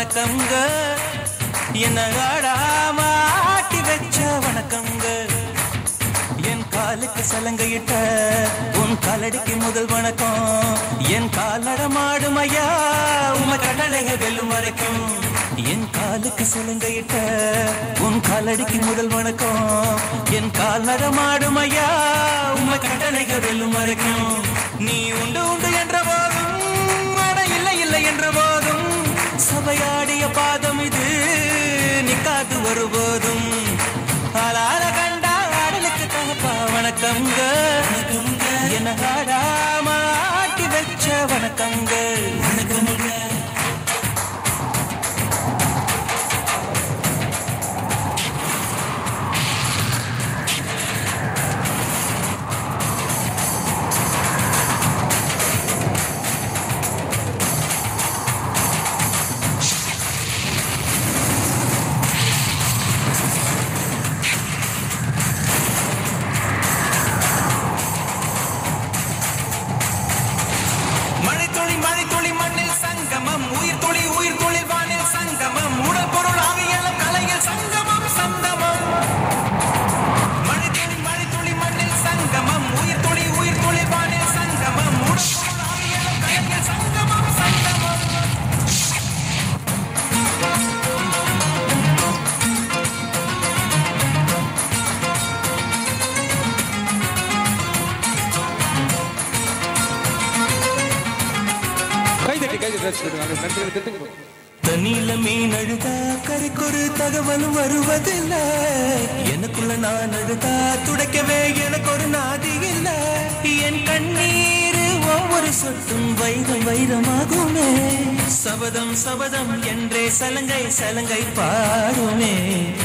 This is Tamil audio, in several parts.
வணக்கங்க என்ன ஆடாம ஆட்டி வச்ச வணக்கங்க என் காலுக்கு சலங்கையிட்ட உன் காலடிக்கு முதல் வணக்கம் என் காலடமாடும் ஐயா உம கடலைய வெல்லும் வரைக்கும் என் காலுக்கு சலங்கையிட்ட உன் காலடிக்கு முதல் வணக்கம் என் கால் நடமாடும் ஐயா உம கடலைய வெல்லும் வரைக்கும் நீ உண்டு உண்டு என்ற போதும் அட இல்லை இல்லை என்ற போதும் சபையாடிய பாதம் இது நிக்காது ஒருபோதும் ஆளால கண்டா ஆடலுக்கு தகப்பா வணக்கங்க என்ன ஆடாம ஆட்டி வச்ச வணக்கங்க வணக்கங்க மழைத்துளி மழைத்துளி மண்ணில் சங்கமம் உயிர் துளி உயிர் துளி வானில் சங்கமம் உடல் பொருள் ஆவியலம் கலையில் சங்கமம் சங்கமம் மழைத்துளி மழைத்துளி மண்ணில் சங்கமம் உயிர் துளி உயிர் துளி வானில் சங்கமம் உடல் பொருள் ஆவியலம் கலையில் சங்கமம் சங்கமம் கை தட்டி கை தட்டி ரசிச்சுட்டு வாங்க. நன்றிகளை தெரிவித்துக் கொள்வோம். தண்ணியில மீன் அழுதா கரைக்கொரு தகவலும் வருவதில்லை எனக்குள்ள நான் அழுதா துடைக்கவே எனக்கு ஒரு நாதி இல்ல என் கண்ணீர் ஒவ்வொரு சொட்டும் வைரம் வைரமாகுமே சபதம் சபதம் என்றே சலங்கை சலங்கை பாடுமே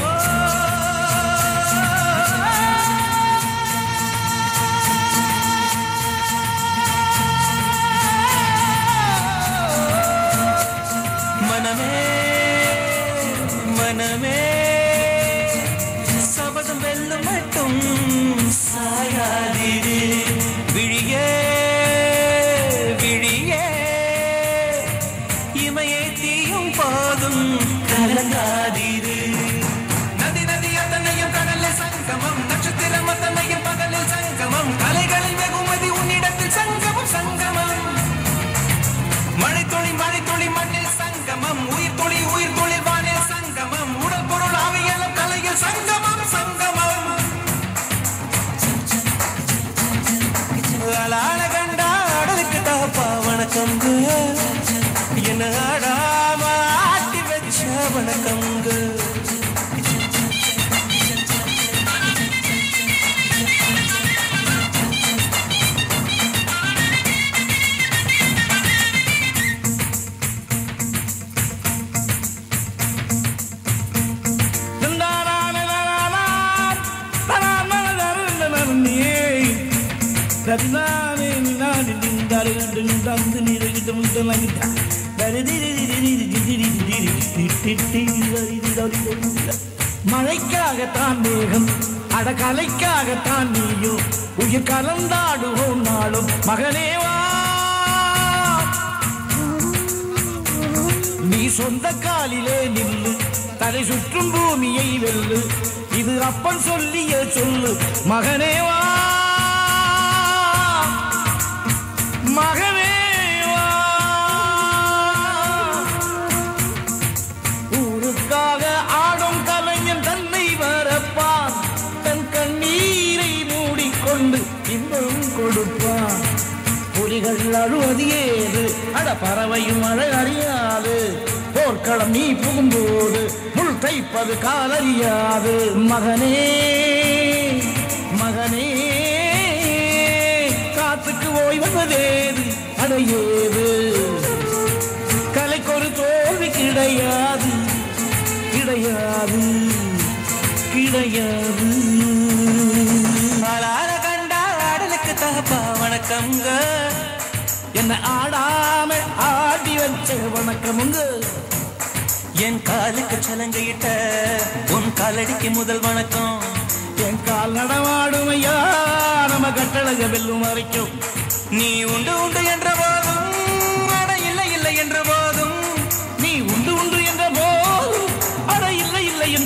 மனமே மனமே சபதம் வெல்லும் மட்டும் சாயாதிரு விழியே விழியே இமையை தீயும் போதும் கலங்காதிரு நதி நதி அத்தனையும் கடலில் சங்கமம் நட்சத்திரம் அத்தனையும் பகலில் சங்கமம் கலைகளில் வெகுமதி உன்னிடத்தில் சங்கமம் சங்கமம் மழை துளி மழை துளி மண்ணில் சங்கமம் உயிர் துளி உயிர் துளி வானில் சங்கமம் உடல் பொருள் ஆவியலும் கலையில் சங்கமம் சங்கமம் அலால கண்டா அடலுக்கு தகப்பா வணக்கங்க என்ன ஆடாம ஆட்டி வச்ச வணக்கங்க மழைக்காகத்தான் மேகம் அடகலைக்காகத்தான் நீயும் உயிர் கலந்தாடுவோம் நாளும் மகனேவா நீ சொந்த காலிலே நில்லு தலை சுற்றும் பூமியை வெல்லு இது அப்பன் சொல்லிய சொல்லு மகனேவா மகனேவா ஊருக்காக ஆடும் கலைஞன் தன்னை வரப்பான் தன் கண்ணீரை மூடிக்கொண்டு இன்பம் கொடுப்பான் புலிகள் அழுவது ஏது அட பறவையும் அழ அறியாது போர்க்களம் நீ புகும்போது முள் தைப்பது காலறியாது மகனே மகனே காத்துக்கு ஓய்வதேது அடையேது கலைக்கொரு தோல்வி கிடையாது கிடையாது கிடையாது ஆளால கண்டா ஆடலுக்கு தகப்பா வணக்கங்க என்ன ஆடாம ஆடி வச்ச வணக்கமுங்க என் காலுக்கு சலங்கையிட்ட உன் காலடிக்கு முதல் வணக்கம் என் கால் நடமாடும் ஐயா நம்ம கட்டழக வெல்லும் வரைக்கும் நீ உண்டு உண்டு என்ற போதும் அட இல்லை இல்லை என்ற போதும் நீ உண்டு உண்டு என்ற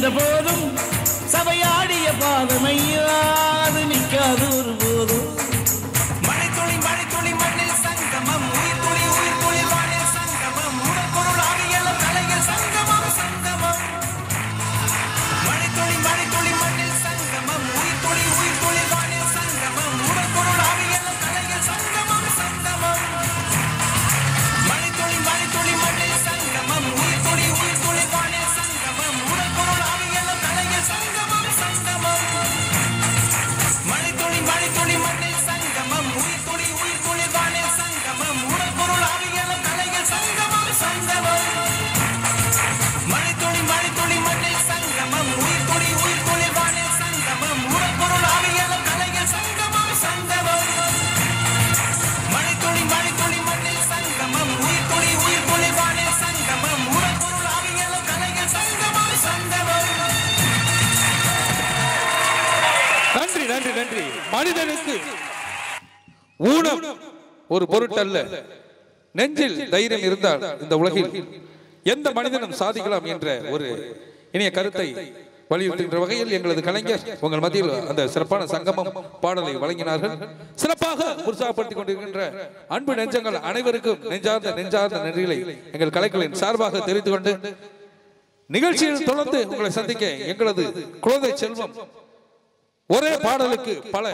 இருந்த போதும் சபையாடிய பாதமையா அது நிற்காது ஒரு போதும் மழைத்துளி மழைத்துளி மண்ணில் சங்கமம் உயிர் துளி உயிர் துளி வானில் சங்கமம் உடற்பொருள் ஆவியலும் கலைகள் சங்கமம் சங்கமம் மழைத்துளி மழைத்துளி மண்ணில் சங்கமம் உயிர் துளி உயிர் துளி வானில் சங்கமம் உடற்பொருள் ஆவியலும் கலைகள் சங்கமம் சங்கமம் மழைத்துளி மழைத்துளி மண்ணில் சங்கமம் உயிர் துளி உயிர் துளி வானில் சங்கமம் உடற்பொருள் ஆவியலும் கலைகள் சங்கமம் சங்கமம் மழைத்துளி மழைத்துளி மண்ணில் சங்கமம் உயிர் துளி உயிர் துளி வானில் சங்கமம் உடல் பொருள் ஆவியலும் கலைகள் சங்கமம் சங்கமம் மழைத்துளி மழைத்துளி மண்ணில் சங்கமம் உயிர் துளி உயிர் துளி வானில் சங்கமம் உடல் பொருள் ஆவியலும் கலைகள் சங்கமம் சங்கமம் மழைத்துளி மழைத்துளி மண்ணில் சங்கமம் உயிர் துளி உயிர் துளி வானில் சங்கமம் உடல் பொருள் ஆவியலும் கலைகள் சங்கமம் சங்கமம் நன்றி நன்றி நன்றி மனிதனுக்கு ஊனம் ஒரு பொருட்டல்ல நெஞ்சில் தைரியம் இருந்தால் இந்த உலகில் எந்த மனிதனும் சாதிக்கலாம் என்ற ஒரு இனிய கருத்தை வலியுறுத்துகின்ற வகையில் எங்களது கலைஞர் உங்கள் மத்தியில் அந்த சிறப்பான சங்கமம் பாடலை வழங்கினார்கள் சிறப்பாக உற்சாகப்படுத்திக் கொண்டிருக்கின்ற அன்பு நெஞ்சங்கள் அனைவருக்கும் நெஞ்சார்ந்த நெஞ்சார்ந்த நன்றிகளை எங்கள் கலைகளின் சார்பாக தெரிவித்துக் கொண்டு நிகழ்ச்சியில் தொடர்ந்து உங்களை சந்திக்க எங்களது குழந்தை செல்வம் ஒரே பாடலுக்கு பல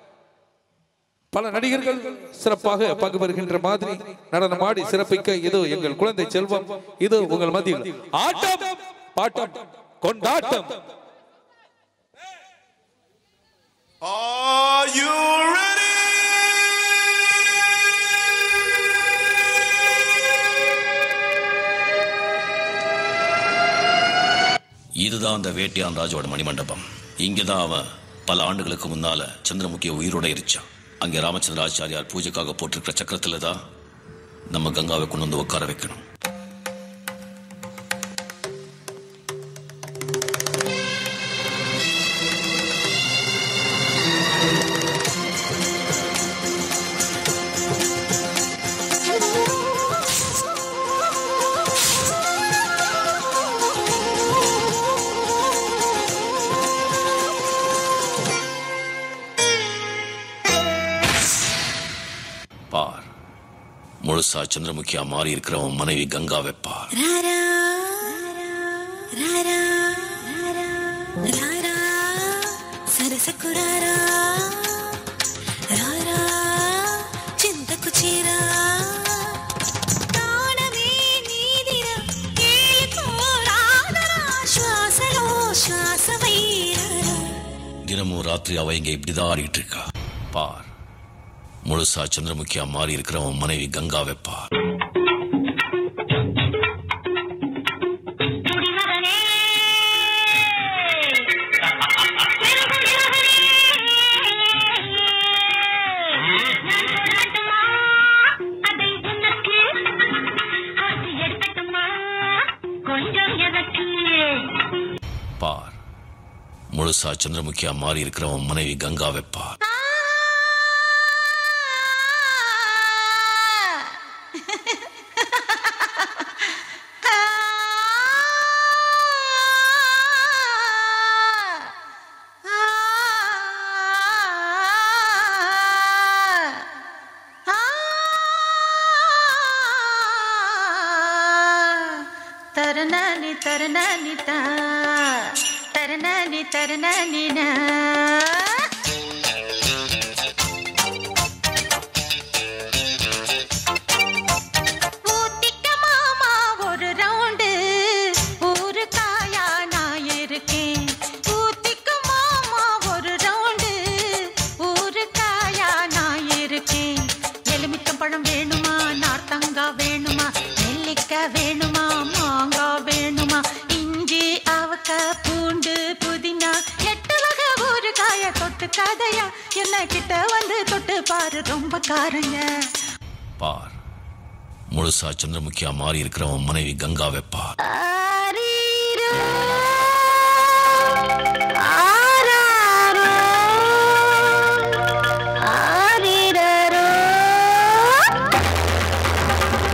பல நடிகர்கள் சிறப்பாக பங்கு பெறுகின்ற மாதிரி நடனமாடி சிறப்பிக்க இது எங்கள் குழந்தை செல்வம் இது உங்கள் மத்தியில் ஆட்டம் பாட்டம் கொண்டாட்டம் Are you ready? இதுதான் அந்த வேட்டியான் ராஜோட மணிமண்டபம் இங்கதான் அவன் பல ஆண்டுகளுக்கு முன்னால சந்திரமுகிய உயிரோட எரிச்சான் அங்கே ராமச்சந்திர ஆச்சாரியார் பூஜைக்காக போட்டிருக்கிற சக்கரத்துல தான் நம்ம கங்காவை கொண்டு வந்து உட்கார வைக்கணும் பார் முழுசா சந்திரமுகியா மாறி இருக்கிறவன் மனைவி கங்காவை பார் ராரா ராரா ராரா సరసకురారా రారా చింతకు చీరా ప్రాణమే నీదిరా ఏలిపోరాదరా శ్వాసలో శ్వాసవైరారా தினமும் ராத்திரி அவ இங்க இப்படிதான் ஆடிட்டு இருக்கா பார் முழுசா சந்திரமுகியா மாறி இருக்கிறவன் மனைவி கங்காவை பார் கொஞ்சம் எனக்கு பார் முழுசா சந்திரமுகியா மாறி இருக்கிறவன் மனைவி கங்காவை பார் தரணி தரணி தா தரணி தரணி நா ஊத்திக்க மாமா ஒரு ரவுண்டு ஊரு காயா நான் இருக்கேன் ஊத்திக்க மாமா ஒரு ரவுண்டு ஊரு காயா நான் இருக்கேன் எலுமிச்சம் பழம் வேணுமா நார்த்தங்கா வேணுமா நெல்லிக்காய் வேணுமா மாங்காய் வேணுமா இஞ்சி அவக்க பூண்டு புதினா எட்டு வகை ஊரு காய தொட்டு கதையா என்ன கிட்ட வந்து தொட்டு பாரு ரொம்ப காரங்க பார் முழுசா சந்திரமுகியா மாறி இருக்கிறவன் மனைவி கங்காவை பார் ஆரீரோ, ஆராரோ, ஆரீரரோ.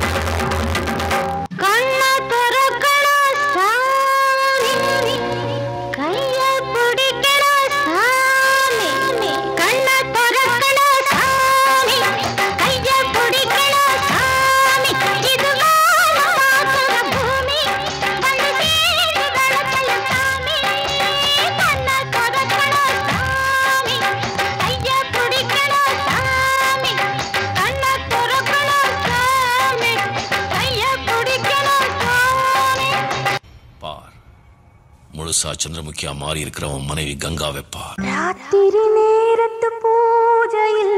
கண்ண திறக்கடா சாமி, முழுசா சந்திரமுகியா மாறி இருக்கிறவன் மனைவி கங்கா வெப்பா ராத்திரி நேரத்து பூஜையில்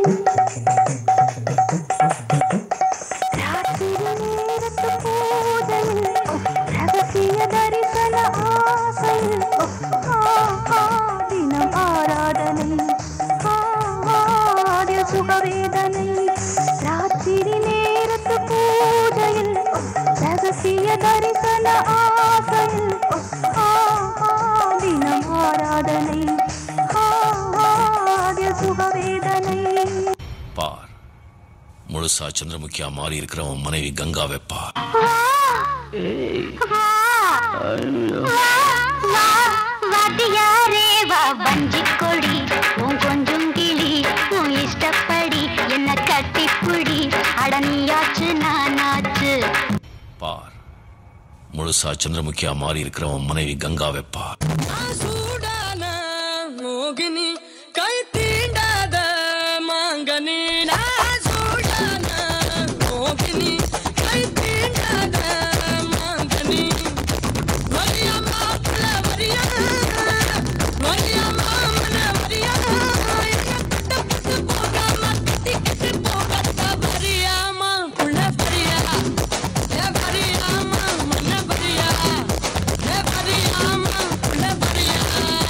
ராத்திரி நேரத்து பூஜையில் ரகசிய தரிசன ஆசையில் ஆ, ஆ, தினம் ஆராதனை ஆ, ஆதிய சுகவேதனை ராத்திரி நேரத்து பூஜையில் ரகசிய தரிசன ஆசையில் ஆ, ஆ, தினம் ஆராதனை ஆ, ஆதிய சுகவேதனை பார் முழுசா சந்திரமுகியா மாறி இருக்கிறவன் மனைவி கங்கா வெப்பா வாத்தியாரே வா வஞ்சி கொடி உன் கொஞ்சம் கிளி உன் இஷ்டப்படி என்ன கட்டிப்புடி அடனியாச்சு நானாச்சு பார் முழுசா சந்திரமுகியா மாறி இருக்கிறவன் மனைவி கங்கா வெப்பா சூடான மோகினி கை தீண்டாத மாங்கனி நான் சூடான மோகினி கை தீண்டாத மாங்கனி வரியா மாப்பிள்ள வரியா வரியா மாமன வரியா கட்டப்பட்டு போகாம கட்டிக்கிட்டு போகாத வரியா மாப்பிள்ள வரியா ஏ வரியா மாமன வரியா ஏ வரியா மாப்பிள்ள வரியா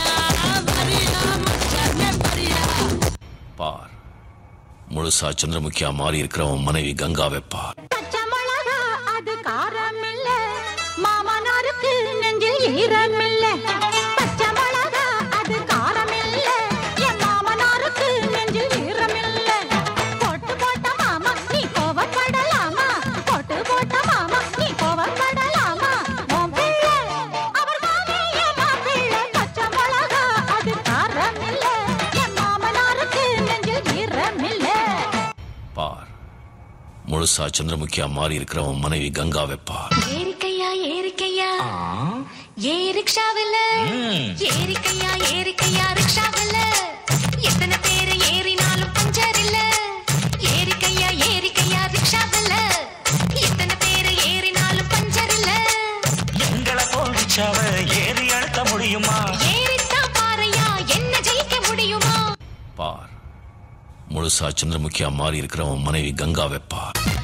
வரியா மச்சானே வரியா பார் முழுசா சந்திரமுகியா மாறி இருக்கிறவன் மனைவி கங்கா வெப்பா பச்சை மிளகா அது காரம் இல்ல மாமனாருக்கு நெஞ்சில் ஈரம் இல்ல பச்சை மிளகா அது காரம் இல்ல என் மாமனாருக்கு நெஞ்சில் ஈரம் இல்ல போட்டு போட்ட மாமா நீ கோவப்படலாமா போட்டு போட்ட மாமா நீ கோவப்படலாமா உன் பிள்ளை அவர் மாமி என் மாப்பிள்ளை பச்சை மிளகா அது காரம் இல்ல என் மாமனாருக்கு நெஞ்சில் ஈரம் இல்ல பார் முழுசா சந்திரமுகியா மாறி இருக்கிறவன் மனைவி கங்கா வெப்பா ஏரிக்கையா ஏரிக்கையா ஏ ரிக்ஷாவில் ஏரிக்கையா ஏரிக்கையா ரிக்ஷாவில் எத்தனை பேர் ஏறினாலும் பஞ்சர் இல்ல ஏரிக்கையா ஏரிக்கையா ரிக்ஷாவில் எத்தனை பேர் ஏறினாலும் பஞ்சர் இல்ல எங்களை போலிச்சாவ ஏறி அழுத்த முடியுமா ஏறித்தான் பாறையா என்ன ஜெயிக்க முடியுமா பார் முழுசா சந்திரமுகியா மாறி இருக்கிறவன் மனைவி கங்கா வெப்பா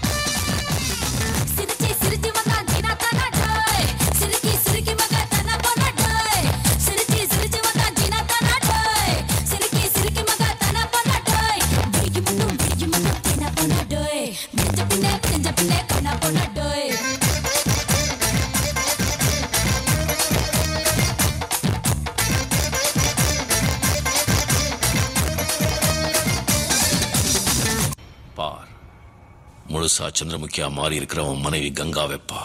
சிரிச்சி சிரிச்சி வந்தா ஜீனா தானா டோய் சிரிக்கி சிரிக்கி மகா தானா போனா டோய் சிரிச்சி சிரிச்சி வந்தா ஜீனா தானா டோய் சிரிக்கி சிரிக்கி மகா தானா போனா டோய் விரிக்கி மட்டும் விரிக்கி மட்டும் தானா போனா டோய் நெஞ்ச பின்னே நெஞ்ச பின்னே தானா போனா டோய் பார் முழுசா சந்திரமுகியா மாறி இருக்கிறவன் மனைவி கங்கா வெப்பா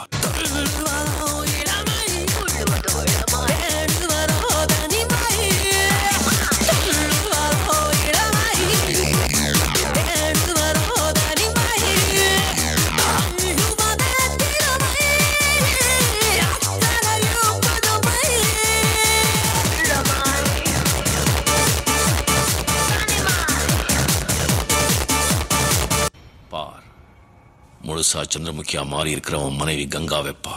பார் முழுசா சந்திரமுகியா மாறி இருக்கிறவன் மனைவி கங்கா வெப்பா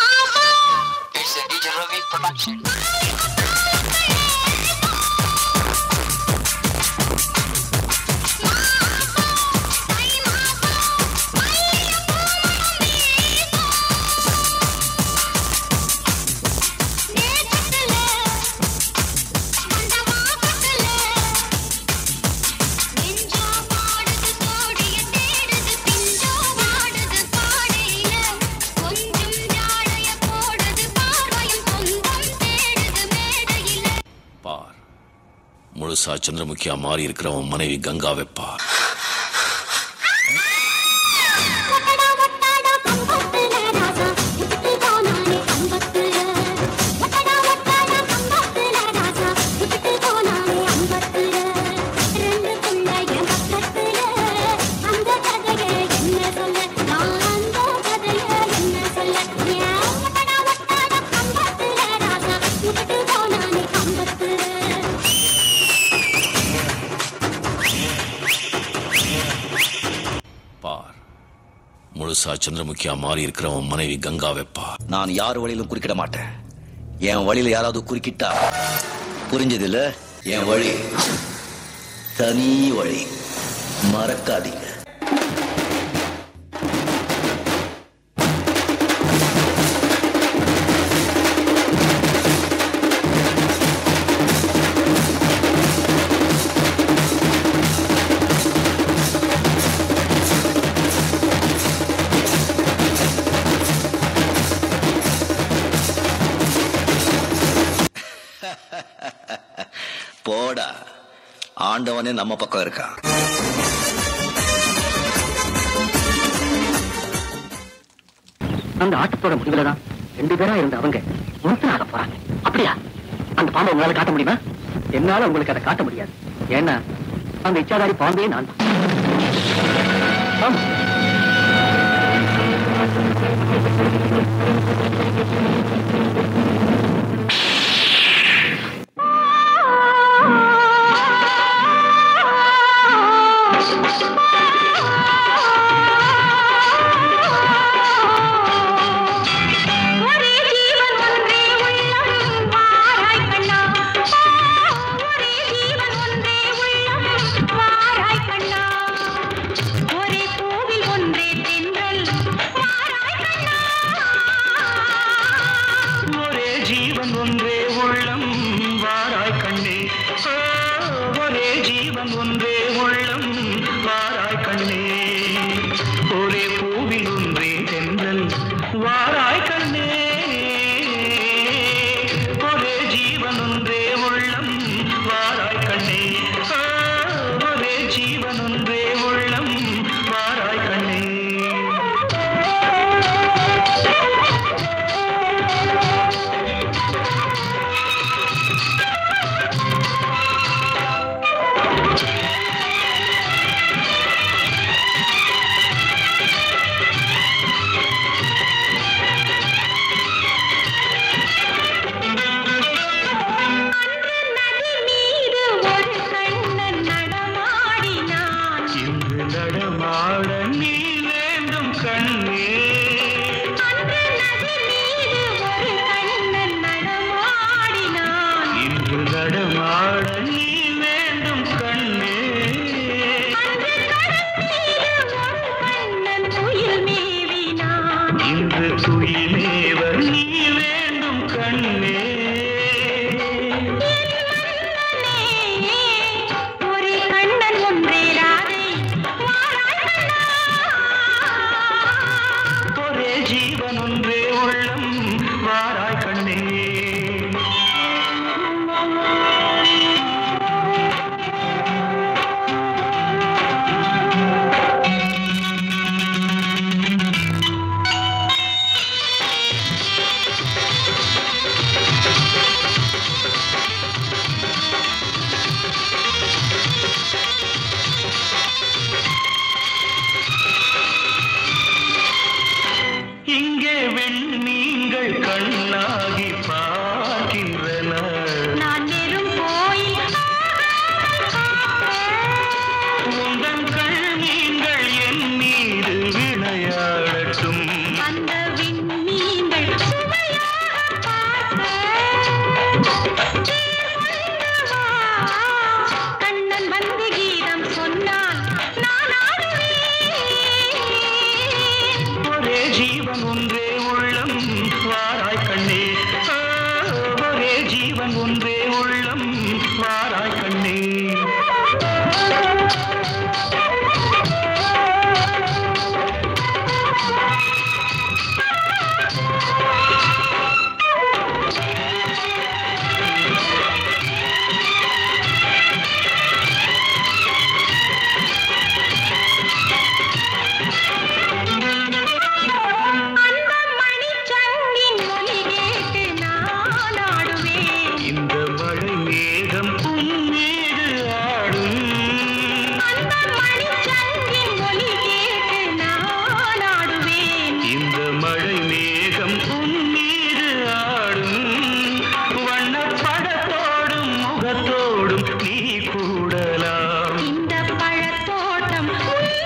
பார் முழுசா சந்திரமுகியா மாறி இருக்கிறவன் மனைவி கங்கா வெப்பா பார் முழுசா சந்திரமுகியா மாறி இருக்கிறவன் மனைவி கங்கா வெப்பா நான் யார் வழியிலும் குறுக்கிட மாட்டேன் என் வழியில யாராவது குறுக்கிட்டா புரிஞ்சது இல்ல என் வழி தனி வழி மறக்காதீங்க போடா ஆண்டவனே நம்ம பக்கம் இருக்கான் அந்த ஆட்டத்தோட முடிவுல தான் ரெண்டு பேரா இருந்த அவங்க ஒருத்தராக போறாங்க அப்படியா அந்த பாம்பை உங்களால காட்ட முடியுமா என்னால உங்களுக்கு அதை காட்ட முடியாது ஏன்னா அந்த இச்சாதாரி பாம்பே நான் தான் ஆமா. ஒரே ஜீவன் ஒன்றே உள்ளம் வாராய் கண்ணா ஒரே ஜீவன் ஒன்றே உள்ளம் வாராய் கண்ணா ஒரே கோவில் ஒன்றே தென்றல் வாராய் கண்ணா ஒரே ஜீவன் ஒன்றே உள்ளம் வாராய் கண்ணே ஆ, ஒரே ஜீவன் ஒன்றே உள்ளம் வாராய் கண்ணே ஒரே பூவில் ஒன்றே தென்றல் வாராய் கண்ணே ஒரே ஜீவன் ஒன்றே உள்ளம் வாராய் கண்ணே ஆ, ஒரே ஜீவன் ஒன்றே உள்ளம் வாராய் கண்ணே நதி மீது ஒரு கண்ணன் நடமாடினான் இன்று நடமாட நீ வேண்டும் கண்ணே அன்று நதி மீது ஒரு கண்ணன் நடமாடினான் இன்று நடமாட நீ வேண்டும் கண்ணே அன்று கடல் மீது ஒரு கண்ணன் துயில் மேவினான் இன்று துயிலேவ நீ வேண்டும் கண்ணே ஒரு கண்ணன் ஒன்றே ராதை வாராய் கண்ணா ஒரே ஜீவன் ஒன்றே உள்ளம் வாராய் கண்ணே இங்கே வெண்மீன்கள் கண்ணாகி பார்க்கின்றன நான் வெறும் கோயில் உந்தன் கண்மீன்கள் என் மீது விளையாடட்டும் அந்த விண்மீன்கள் சுவையாக பார்க்க தேவந்தவா, கண்ணன் வந்து கீதம் சொன்னான் நான் ஆடுவேன் ஒரே ஜீவன் ஒன்றே உள்ளம் வாராய் கண்ணே ஆ, ஒரே ஜீவன் ஒன்றே உள்ளம் வாராய் கண்ணே அந்த மணிச்சங்கின் ஒலி கேட்டு நான் ஆடுவேன் இந்த மழை மேகம் உம்மீது ஆடும் அந்த மணிச்சங்கின் ஒலி கேட்டு நான் ஆடுவேன் இந்த மழை மேகம் உம்மீது ஆடும் வண்ணப்படத்தோடும் முகத்தோடும் நீ கூடலாம் இந்த பழத்தோட்டம்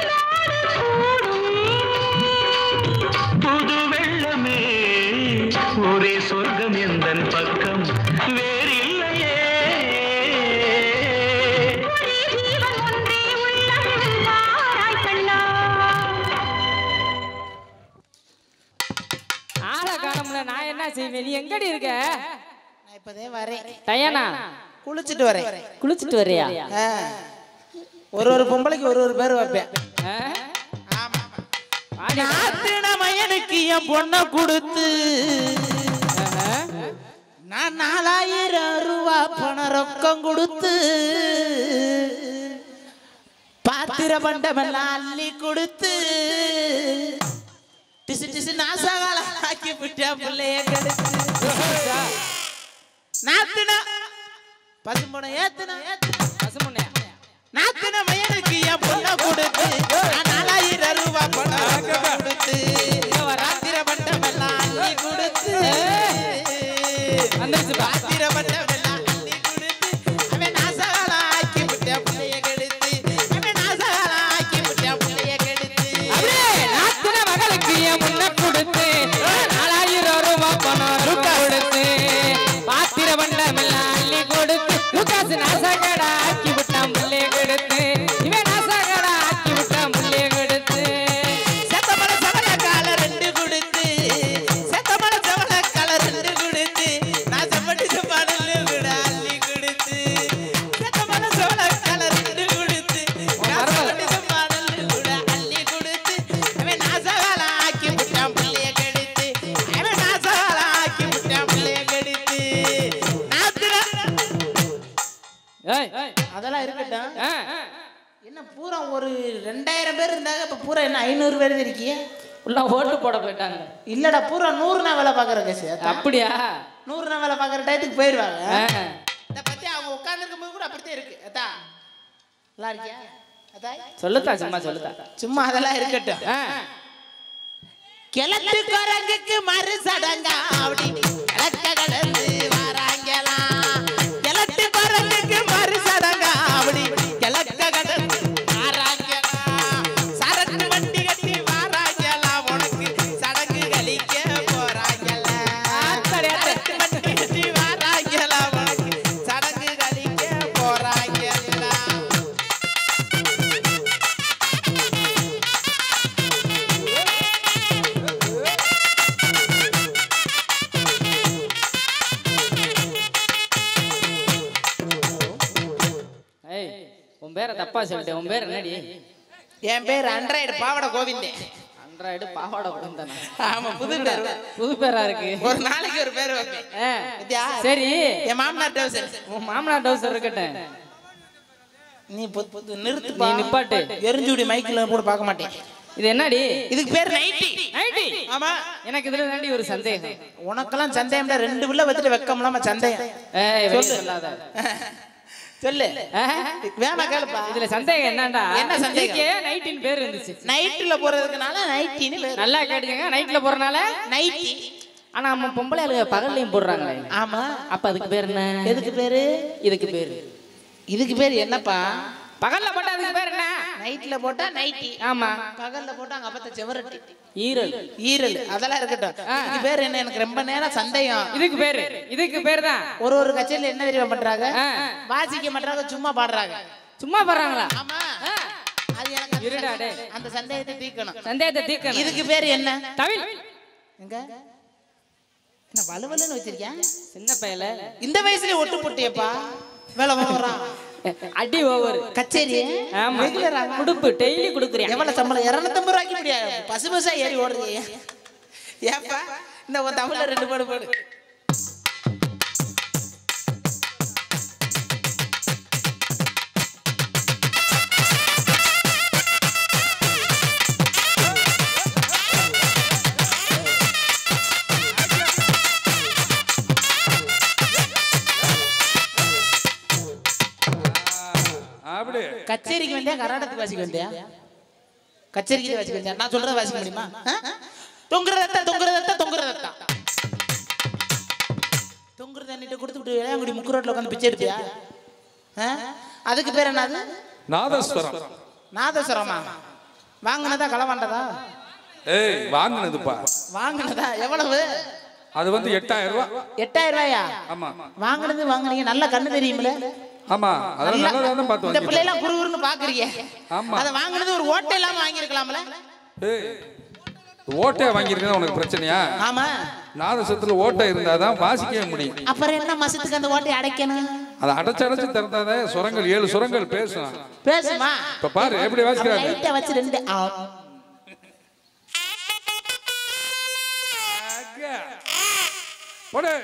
உன்னோடு கூடும் புது வெள்ளமே ஒரே சொர்க்கம் எந்தன் பக்கம் வேறில்லையே ஒரே ஜீவன் ஒன்றே உள்ளம் வாராய் கண்ணா ஆளை காணோம்ல நான் என்ன செய்வேன் நீ எங்கடி இருக்க நான் இப்பதே வரேன் டயானா குளிச்சுட்டு வரேன் குளிச்சுட்டு வரியா ஆ. ஒரு ஒரு பொம்பளைக்கு ஒரு ஒரு பேர் வைப்பேன் ஆ? ஆமா ஆடி- நாத்தின மயனுக்கு என் பொண்ணை கொடுத்து ஆஹா. நான் நாலாயிரம் ரூபா பணம் ரொக்கம் கொடுத்து பாத்திர பண்டமெல்லாம் அள்ளி கொடுத்து டிசு டிசு நாசாகால ஆக்கி விட்டா பிள்ளைய கெடுத்து நாத்தின பசும்பொனை ஏத்துன ஏத்துன பசுமுன்னையா? நாத்தின மயனுக்கு என் பொண்ணை கொடுத்து நான் நாலாயிரம் ரூபா பணம் கொடுத்து ராத்திர பண்டமெல்லாம் அள்ளி கொடுத்து வந்துருச்சு பா. ராத்திர பண்டமெல்லாம் அள்ளி கொடுத்து அவன் நாசகாலம் ஆக்கி விட்ட பிள்ளைய கெடுத்து அவன் நாசகாலம் ஆக்கி விட்ட பிள்ளைய கெடுத்து அப்படியே நாத்தின மகளுக்கு என் முன்ன கொடுத்து நாலாயிரம் ரூபாய் பணம் ருக்கா கொடுத்து பாத்திர பண்டம் எல்லாம் அள்ளி கொடுத்து லுக்காசு நாசகடா ஆக்கி விட்டான் புள்ளைய கெடுத்து இவன் நாசகடா ஆக்கி விட்டான் புள்ளைய கெடுத்து செத்தமல செவல கால ரெண்டு கொடுத்து செத்தமல செவல கால ரெண்டு கொடுத்து நான் செம்மட்டி செம்பாடல் கூட அள்ளி கொடுத்து செத்தமல செவல கால ரெண்டு கொடுத்து நான் செம்மட்டி செம்பாடல் கூட அள்ளி கொடுத்து அவன் நாசகாலம் ஆக்கி விட்டான் பிள்ளைய கெடுத்து அவன் நாசகாலம் ஆக்கி விட்டான் பிள்ளைய கெடுத்து நாத்திர ஏய், அதெல்லாம் இருக்கட்டும் ஆ, என்ன பூரா ஒரு ரெண்டாயிரம் பேர் இருந்தாங்க இப்ப பூரா என்ன ஐநூறு பேர் இருக்கீங்க உள்ள ஓட்டு போட போயிட்டாங்க இல்லடா பூரா நூறு நாள் வேலை பார்க்குற கேஸ் அப்படியா நூறு நாள் வேலை பார்க்குற டயத்துக்கு போயிடுவாங்க ஆ. இதை பத்தி அவங்க உட்காந்துருக்கும் போது கூட அப்படித்தான் இருக்கு அத்தா நல்லா இருக்கியா அத்தா சொல்லுத்தா சும்மா சொல்லுத்தா சும்மா அதெல்லாம் இருக்கட்டும் ஆ. கிழட்டு குரங்குக்கு மறு சடங்கா அப்படி கிழக்க கடந்து வராங்கலாம் கிழட்டு குரங்குக்கு மறு சடங்கா அப்படி கிழக்க கடந்து வராங்கலாம் சரக்கு வண்டி கட்டி வராங்கலாம் உனக்கு சடங்கு கழிக்க போறாங்கலாம் சரக்கு வண்டி கட்டி வராங்கலாம் உனக்கு சடங்கு கழிக்க போறாங்கலாம் ஏய் உன் பேரை தப்பா சொல்லிட்டேன் உன் பேர் என்னடி என் பேர் அண்ட்ராய்டு பாவட கோவிந்தே அன்றாயிடு பாவாடை கொடுத்தானே ஆமா புது பேர் புது பேரா இருக்கு ஒரு நாளைக்கு ஒரு பேர் வைப்பேன் ஆ, வித்யா, சரி என் மாமனார் டவுசர் உன் மாமனார் டவுசர் இருக்கட்டும் நீ பொ- பொ- நிறுத்து நீ நிப்பாட்டு. எரிஞ்சுடி மைக்கில் கூட பார்க்க மாட்டேன் இது என்னடி இதுக்கு பேர் நைட்டி நைட்டி ஆமா எனக்கு இதுல தாண்டி ஒரு சந்தேகம் உனக்கெல்லாம் சந்தேகம்டா ரெண்டு பிள்ளை வச்சுட்டு வெக்கம் இல்லாம சந்தேகம் ஏய் வெளிய சொல்லு. சொல்லாத சொல்லு ஆ? வேணா கேளுப்பா இதுல சந்தேகம் என்னடா என்ன சந்தேகம்? இதுக்கே நைட்டின் பேர் இருந்துச்சு நைட்டில் போறதுக்குனால நைட்டின்னு பேர் நல்லா கேட்டுக்கங்க நைட்ல போறனால நைட்டி ஆனா நம்ம பொம்பளை ஆளுங்க பகல்லையும் போடுறாங்களே ஆமா அப்ப அதுக்கு பேர் என்ன எதுக்கு பேரு இதுக்கு பேரு இதுக்கு பேர் என்னப்பா பகல்ல போட்டா அதுக்கு பேர் என்ன நைட்ல போட்டா நைட்டி ஆமா பகல்ல போட்டா அங்க அப்பத்த செவரட்டி ஈரல் ஈரல் அதெல்லாம் இருக்கட்டும் இதுக்கு பேர் என்ன எனக்கு ரொம்ப நேரம் சந்தேகம் இதுக்கு பேரு இதுக்கு பேர் தான் ஒரு ஒரு கச்சேரியில என்ன தெரியுமா பண்றாங்க ஆ. வாசிக்க மாட்டாங்க சும்மா பாடுறாங்க சும்மா போடுறாங்களா ஆமா ஆ. அது எனக்கு அந்த இருடா சந்தே- டேய். அந்த சந்தேகத்தை தீர்க்கணும் சந்தேகத்தை தீர்க்கணும் இதுக்கு பேர் என்ன தவில் எங்க என்ன வலுவலுன்னு வச்சிருக்கேன் சின்ன பயல இந்த வயசுல ஒட்டு போட்டியப்பா வேலை வரான் அடி ஓவர் கச்சேரி ஆமா ரெகுலர் ஆமா குடுப்பு டெய்லி குடுக்குறியா எவ்வளவு சம்பளம் இருநூத்தம்பது ரூபாய்க்கு முடியாது பசு பசா ஏறி ஓடுறீங்க ஏப்பா இந்த உன் தமிழ்ல ரெண்டு பாடு பாடு அப்படி கச்சேரிக்கு வந்தியா கர்நாடகத்துக்கு வாசிக்க வந்தியா கச்சேரிக்கு வாசிக்க வந்தியா நான் சொல்றத வாசிக்க முடியுமா தொங்குறதத்தா தொங்குறதத்தா தொங்குறதத்தா தொங்குற தண்ணிட்ட கொடுத்து விட்டு இளையாங்குடி முக்கு ரோட்ல உட்காந்து பிச்சை எடுப்பியா ஆ? அதுக்கு பேர் என்னது நாதஸ்வரம் நாதஸ்வரமா வாங்கினதா களவாண்டதா ஏய் வாங்கினதுப்பா வாங்கினதா எவ்வளவு அது வந்து எட்டாயிரம் ரூபாய் எட்டாயிரம் ரூபாயா ஆமா வாங்கினது வாங்குனீங்க நல்ல கண்ணு தெரியுமில ஆமா அதெல்லாம் நல்லா- நல்லதா தான் பார்த்து இந்த வாங்கிருக்கேன். பிள்ளை எல்லாம் குறுகுறுன்னு பாக்குறீங்க ஆமா. அதை வாங்கினது ஒரு ஓட்டை இல்லாம வாங்கியிருக்கலாம்ல ஏய், ஓட்டையா வாங்கியிருக்கேன் உனக்கு பிரச்சனையா ஆமா நாதசத்துல ஓட்டை இருந்தாதான் வாசிக்கவே முடியும் அப்புறம் என்ன மாசத்துக்கு அந்த ஓட்டையை அடைக்கணும் அதை அடைச்சு அடைச்சு திறந்தாதான் சுரங்கள் ஏழு சுரங்கள் பேசும் பேசுமா இப்ப பாரு எப்படி வாசிக்கிறாங்க லைட்டை வச்சு ரெண்டு ஆ. போடு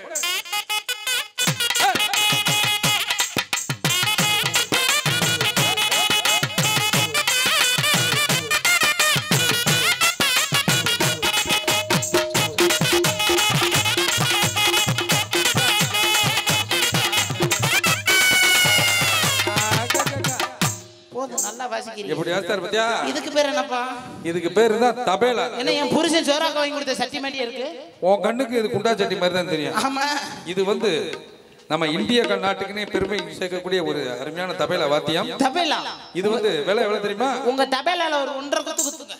போதும் நல்லா வாசிக்கிறீங்க எப்படி வாசித்தாரு பத்தியா இதுக்கு பேர் என்னப்பா இதுக்கு பேரு தான் தபேலா என்ன என் புருஷன் சோறாக்க வாங்கி கொடுத்த சட்டி மாட்டியே இருக்கு உன் கண்ணுக்கு இது குண்டா சட்டி மாதிரி தான் தெரியும் ஆமா இது வந்து நம்ம இந்திய நாட்டுக்குன்னே பெருமை சேர்க்கக்கூடிய ஒரு அருமையான தபேலா வாத்தியம் தபேலா இது வந்து விலை எவ்வளவு தெரியுமா உங்க தபேலால ஒரு ஒன்றரை குத்து குத்துங்க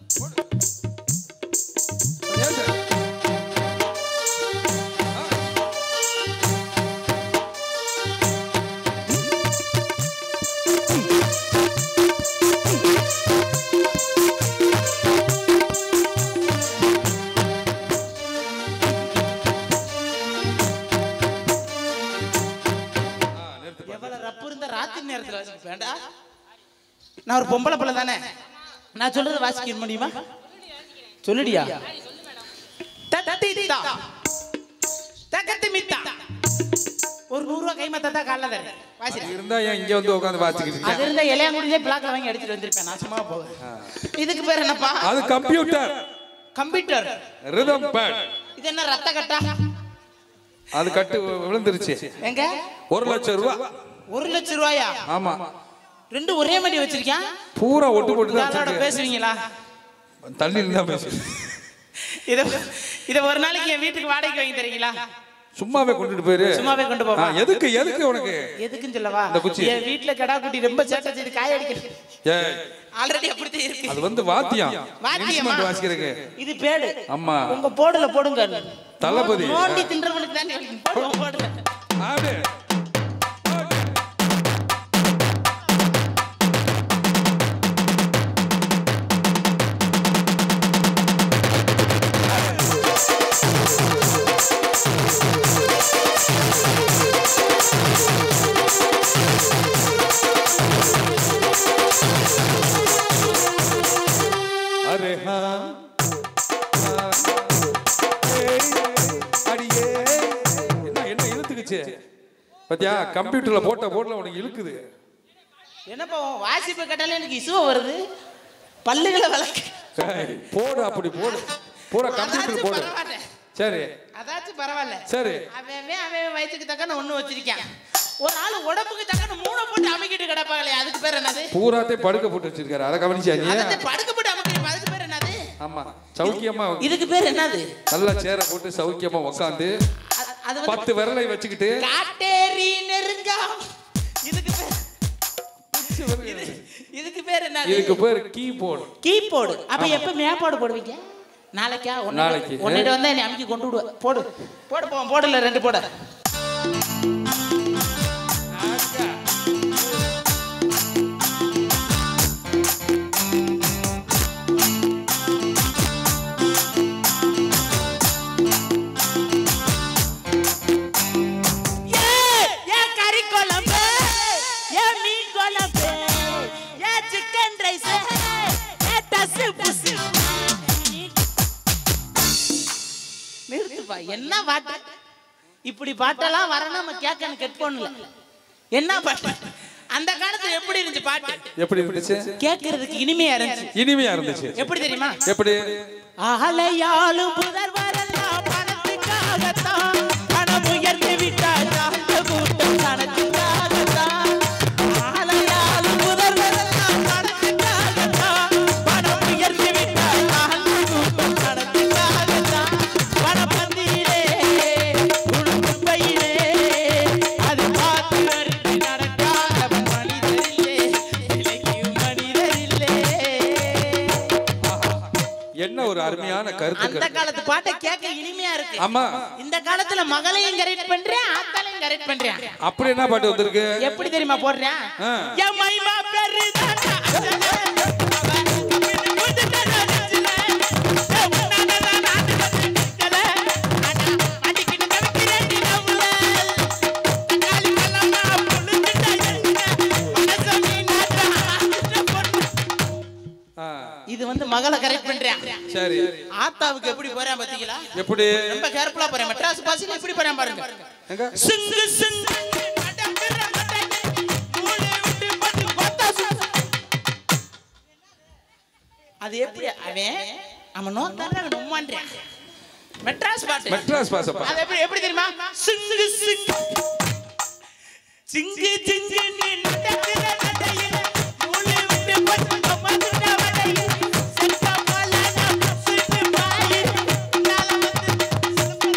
எவ்வளவு ரப்பு இருந்த ராத்திரி நேரத்துல வாசிக்க வேண்டாம் நான் ஒரு பொம்பளை பிள்ளை தானே நான் சொல்றது வாசிக்க முடியுமா சொல்லுடியா தத்தித்தா. தகத்தி மித்தா. ஒரு நூறு ரூபாய் கைமா தத்தா காலைல தரேன் வாசிடா இருந்தா ஏன் இங்க வந்து உட்காந்து வாசிக்கிட்டு அது இருந்த இளையாங்குடியிலே பிளாக்ல வாங்கி அடிச்சிட்டு வந்திருப்பேன் நான் சும்மா போவேன் இதுக்கு பேர் என்னப்பா அது கம்ப்யூட்டர் கம்ப்யூட்டர் ரிதம் பேட் இது என்ன ரத்த கட்டா அது கட்டு விழுந்துருச்சு எங்க ஒரு லட்சம் ரூபாய் ஒரு லட்சம் ரூபாயா ஆமா ரெண்டு ஒரே மாதிரி வச்சிருக்கேன் பூரா ஒட்டு போட்டு தான் யாரோட வச்சிருக்கு. பேசுவீங்களா தண்ணியில் தான் பேசு இத இத ஒரு நாளைக்கு என் வீட்டுக்கு வாடகைக்கு வாங்கி தரீங்களா சும்மாவே கொண்டுட்டு போயிரு சும்மாவே கொண்டு ஆ, போவா எதுக்கு எதுக்கு உனக்கு எதுக்குன்னு சொல்லவா இந்த குச்சி. என் வீட்டுல கடா குட்டி ரொம்ப சேட்டை செய்து காய அடிக்கிறது ஏய், ஆல்ரெடி அப்படித்தான் இருக்கு அது வந்து வாத்தியம் வாத்தியமா? இன்ஸ்ட்ருமெண்ட் வாசிக்கிறதுக்கு இது பேடு ஆமா உங்க போடுல போடுங்க தளபதி. நோண்டி தின்றவனுக்கு தானே போடுவோம், போடுங்க. ஆடு அரே ஹா ஹா, ஏய், அடியே என்ன என்ன இழுத்துக்குச்சு பாத்தியா கம்ப்யூட்டர்ல போட்ட போட்ல உனக்கு இழுக்குது என்னப்பா உன் வாசிப்பு கேட்டாலே எனக்கு இசுவ வருது பல்லுகளை விளக்கு ஏய், போடு அப்படி போடு பூரா கம்ப்யூட்டர் அதாச்சும் போடு பரவாயில்ல சரி அதாச்சும் பரவாயில்ல சரி அவன் அவன் அவன் வயிற்றுக்கு தக்கன ஒண்ணு வச்சிருக்கான் ஒரு ஆள் உடம்புக்கு தக்கன மூணை போட்டு அமைக்கிட்டு கிடப்பாங்களே அதுக்கு பேர் என்னது பூராத்தே படுக்க போட்டு வச்சிருக்காரு அதை கவனிச்சா நீ அதை படுக்க போட்டு அமைக்கிட்டு அதுக்கு பேர் என்னது ஆமா சௌக்கியமா இதுக்கு பேர் என்னது நல்லா சேர போட்டு சௌக்கியமா உட்காந்து அது- அது வந்து பத்து விரலை வச்சுக்கிட்டு காட்டேரி நெருங்கா இதுக்கு பேர் இது- இதுக்கு பேர் என்னது இதுக்கு பேர் கீபோர்டு கீபோர்டு அப்ப எப்ப மேப்பாடு போடுவீங்க நாளைக்கா நாளைக்கு. உன்னிட்ட வந்தா நீ அமுக்கி கொண்டு விடுவ போடு போடு போ போடல ரெண்டு போட ஏன் கறி குழம்பு ஏன் மீன் குழம்பு ஏன் சிக்கன் ரைஸ் ஏன் டசு புசு நிறுத்துப்பா என்ன பாட்டு இப்படி பாட்டெல்லாம் வரணும் நம்ம கேட்கணும் கெட்போன்ல என்ன பாட்டு அந்த காலத்துல எப்படி இருந்துச்சு பாட்டு எப்படி இருந்துச்சு கேட்கறதுக்கு இனிமையா இருந்துச்சு இனிமையா இருந்துச்சு எப்படி தெரியுமா எப்படி அலையாளும் புதர்வரெல்லாம் பணத்துக்காகத்தான் பணம் உயர்ந்து விட்டால் அந்த கூட்டம் பணத்துக்காகத்தான் அலையாளும் புதர்வரெல்லாம் பணத்துக்காகத்தான் பணம் உயர்ந்து விட்டால் அந்த கூட்டம் பணத்துக்காகத்தான் பணப்பந்தியிலே உடுப்பையிலே அது பார்த்து வருது நடக்காத மனிதரில்லே விலைக்கு மனிதரில்லே என்ன ஒரு அருமையான அருமையான அந்த கருத்துக்கள் காலத்து பாட்டை கேட்க இனிமையா இருக்கு ஆமா இந்த காலத்துல மகளையும் கரெக்ட் பண்றேன் ஆத்தாலையும் கரெக்ட் பண்றேன் அப்படி என்ன பாட்டு வந்திருக்கு எப்படி தெரியுமா போடுறேன் ஆ. என் மைமா பெரு தாத்தா அச்சலே. அவ அப்படின்னு கூத்துட்டாரா நெஞ்சில. ஏ, உன்னாலதான் நான் வந்து நிக்கல. ஆனா, அடிக்கிட்டு தவிக்கிறேன் நிலவுல. தக்காளி பழமா புழுந்துட்டா எங்க? மனச மீனாட்டா ஆட்டுட்ட பொண்ணு. ஆ, இது வந்து மகளை கரெக்ட் பண்றேன் சரி ஆத்தாவுக்கு எப்படி போறேன் பாத்தீங்களா எப்படி ரொம்ப கேர்ஃபுல்லா போறேன் மெட்ராஸ் பாசில எப்படி போறேன் பாருங்க எங்க சிங்கு சிங்கு நடக்கிற மட்டைக்கு மூளை விட்டு பட்டு கொத்தா சுத்து. அது எப்படி அவன் அவன் நோத்தான அவன் உம்மான்றான் மெட்ராஸ் பாட்டு மெட்ராஸ் பாசப்பா அது எப்படி எப்படி தெரியுமா சிங்கு சிங்கு சிங்கு சிங்கு நீ நடக்கிற நடையில மூளை விட்டு பட்டு கொத்தா வடையில செத்த பாலானா சிட்டு பாயி நாள வந்து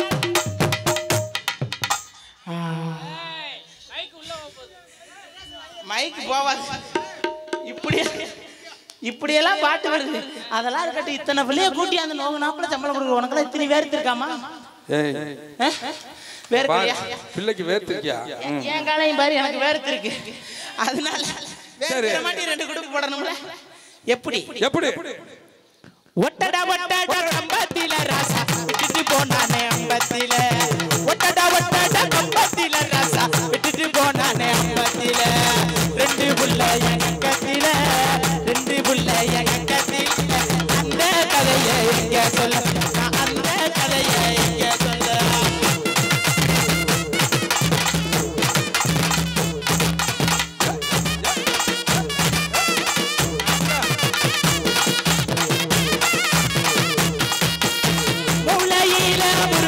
மைக் போவாது இப்படி இப்படியெல்லாம் பாட்டு வருது அதெல்லாம் இருக்கட்டும் இத்தனை பிள்ளைய கூட்டி அந்த நோவு நாப்பில் சம்பளம் கொடுக்குற உனக்கெல்லாம் இத்தனை வேர்த்து இருக்காமா ஏய் வேறு பா- பிள்ளைக்கு வேர்த்திருக்கியா ம். என் காலையும் பாரு எனக்கு வேர்த்து இருக்கு அதனால சரி. வேற மாட்டி ரெண்டு குடுப்பு போடணும்ல எப்படி எப்படி ஒட்டடா ஒட்டடா கம்பத்தில ராசா விட்டுட்டு போனானே அம்பத்தில ஒட்டடா ஒட்டடா கம்பத்தில ராசா விட்டுட்டு போனானே அம்பத்தில ரெண்டு புள்ள எங்கத்தில ரெண்டு புள்ள எங்கத்தில அந்த கதையை எங்க சொல்ல நான் அந்த கதையை எங்க சொல்ல மூளையில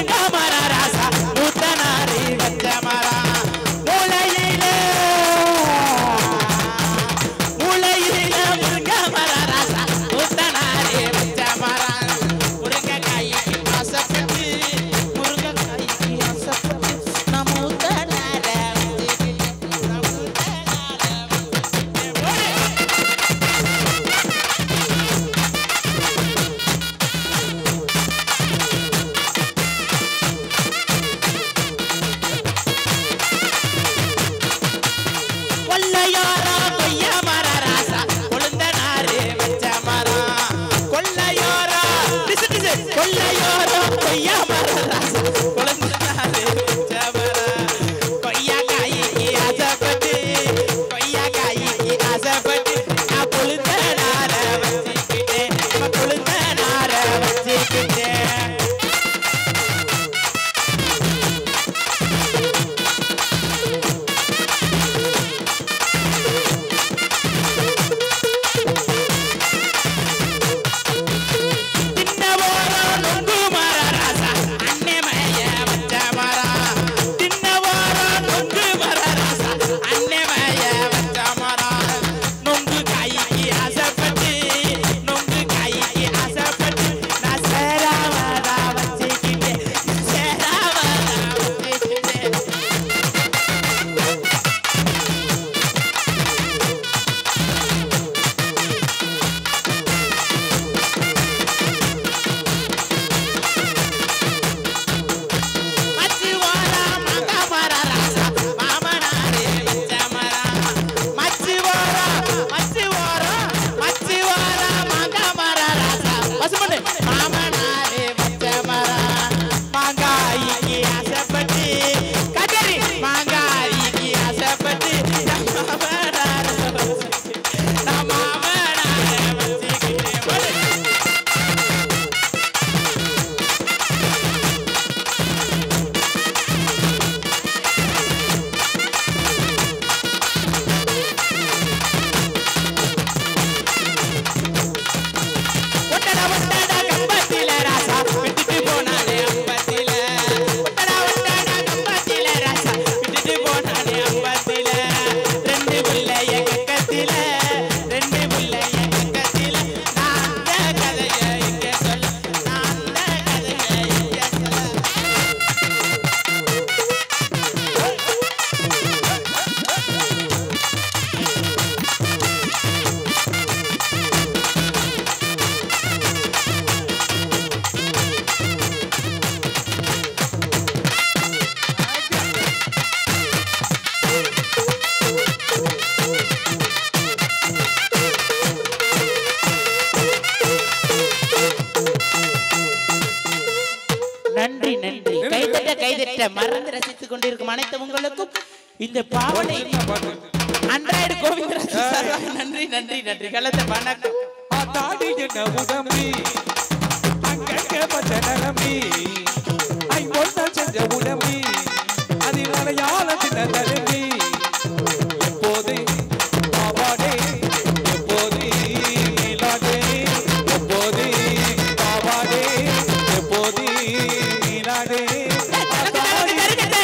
நன்றி கைதட்ட கைதட்ட மறந்து ரசித்துக் கொண்டிருக்கும் அனைத்து உங்களுக்கும் இந்த பாவனை அன்றாயிடு கோவிந்தராஜ் சார் நன்றி நன்றி நன்றி கலந்த வணக்கம் ஆத்தாடி என்ன உடம்பி அங்கங்க பச்ச நிலம்பி ஐம்பொன்ன செஞ்ச உடம்பி அதனால யாழ சின்ன தலும்பி எப்போது பாவாடே எப்போது நீலாடே எப்போது பாவாடே எப்போது நீலாடே ஆத்தாடி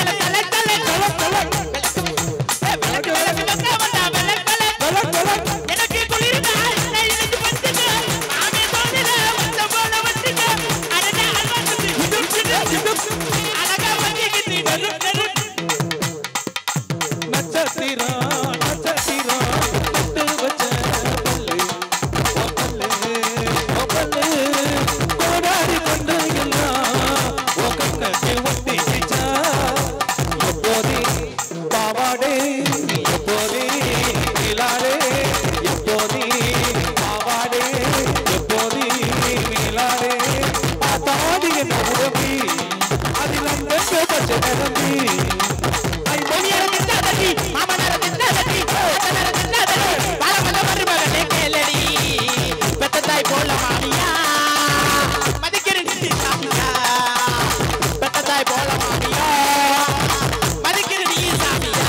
எனக்கு குளிர்ந்தா இணைந்து வந்துங்க ஆமே தோணில வந்த போல வந்துங்க அடடா அழகா வந்துக்கிட்டு நடு நடு நட்சத்திரம் நட்சத்திரம் நட்டு வச்ச பல்லு ஓ பல்லு ஓ பல்லு கோடாரி கொண்டு எல்லாம் ஓ கண்ணத்தில் ஒட்டிக்கிச்சா எப்போதே பாவாடே எப்போதே நிலாடே எப்போதே பாவாடே எப்போதே நிலாடே ஆத்தாடி என்ன உடம்பி அதில் அந்த பச்சை நிரம்பி மணியர திண்டாதடி மாமனார திண்டாதடி அத்தனார திண்டாதடி பாலமல மருமகனே கேளடி பெத்த தாய் போல மாமியா மதிக்கிறேன் நீ சாமியா பெத்த தாய் போல மாமியா மதிக்கிறேன் நீ சாமியா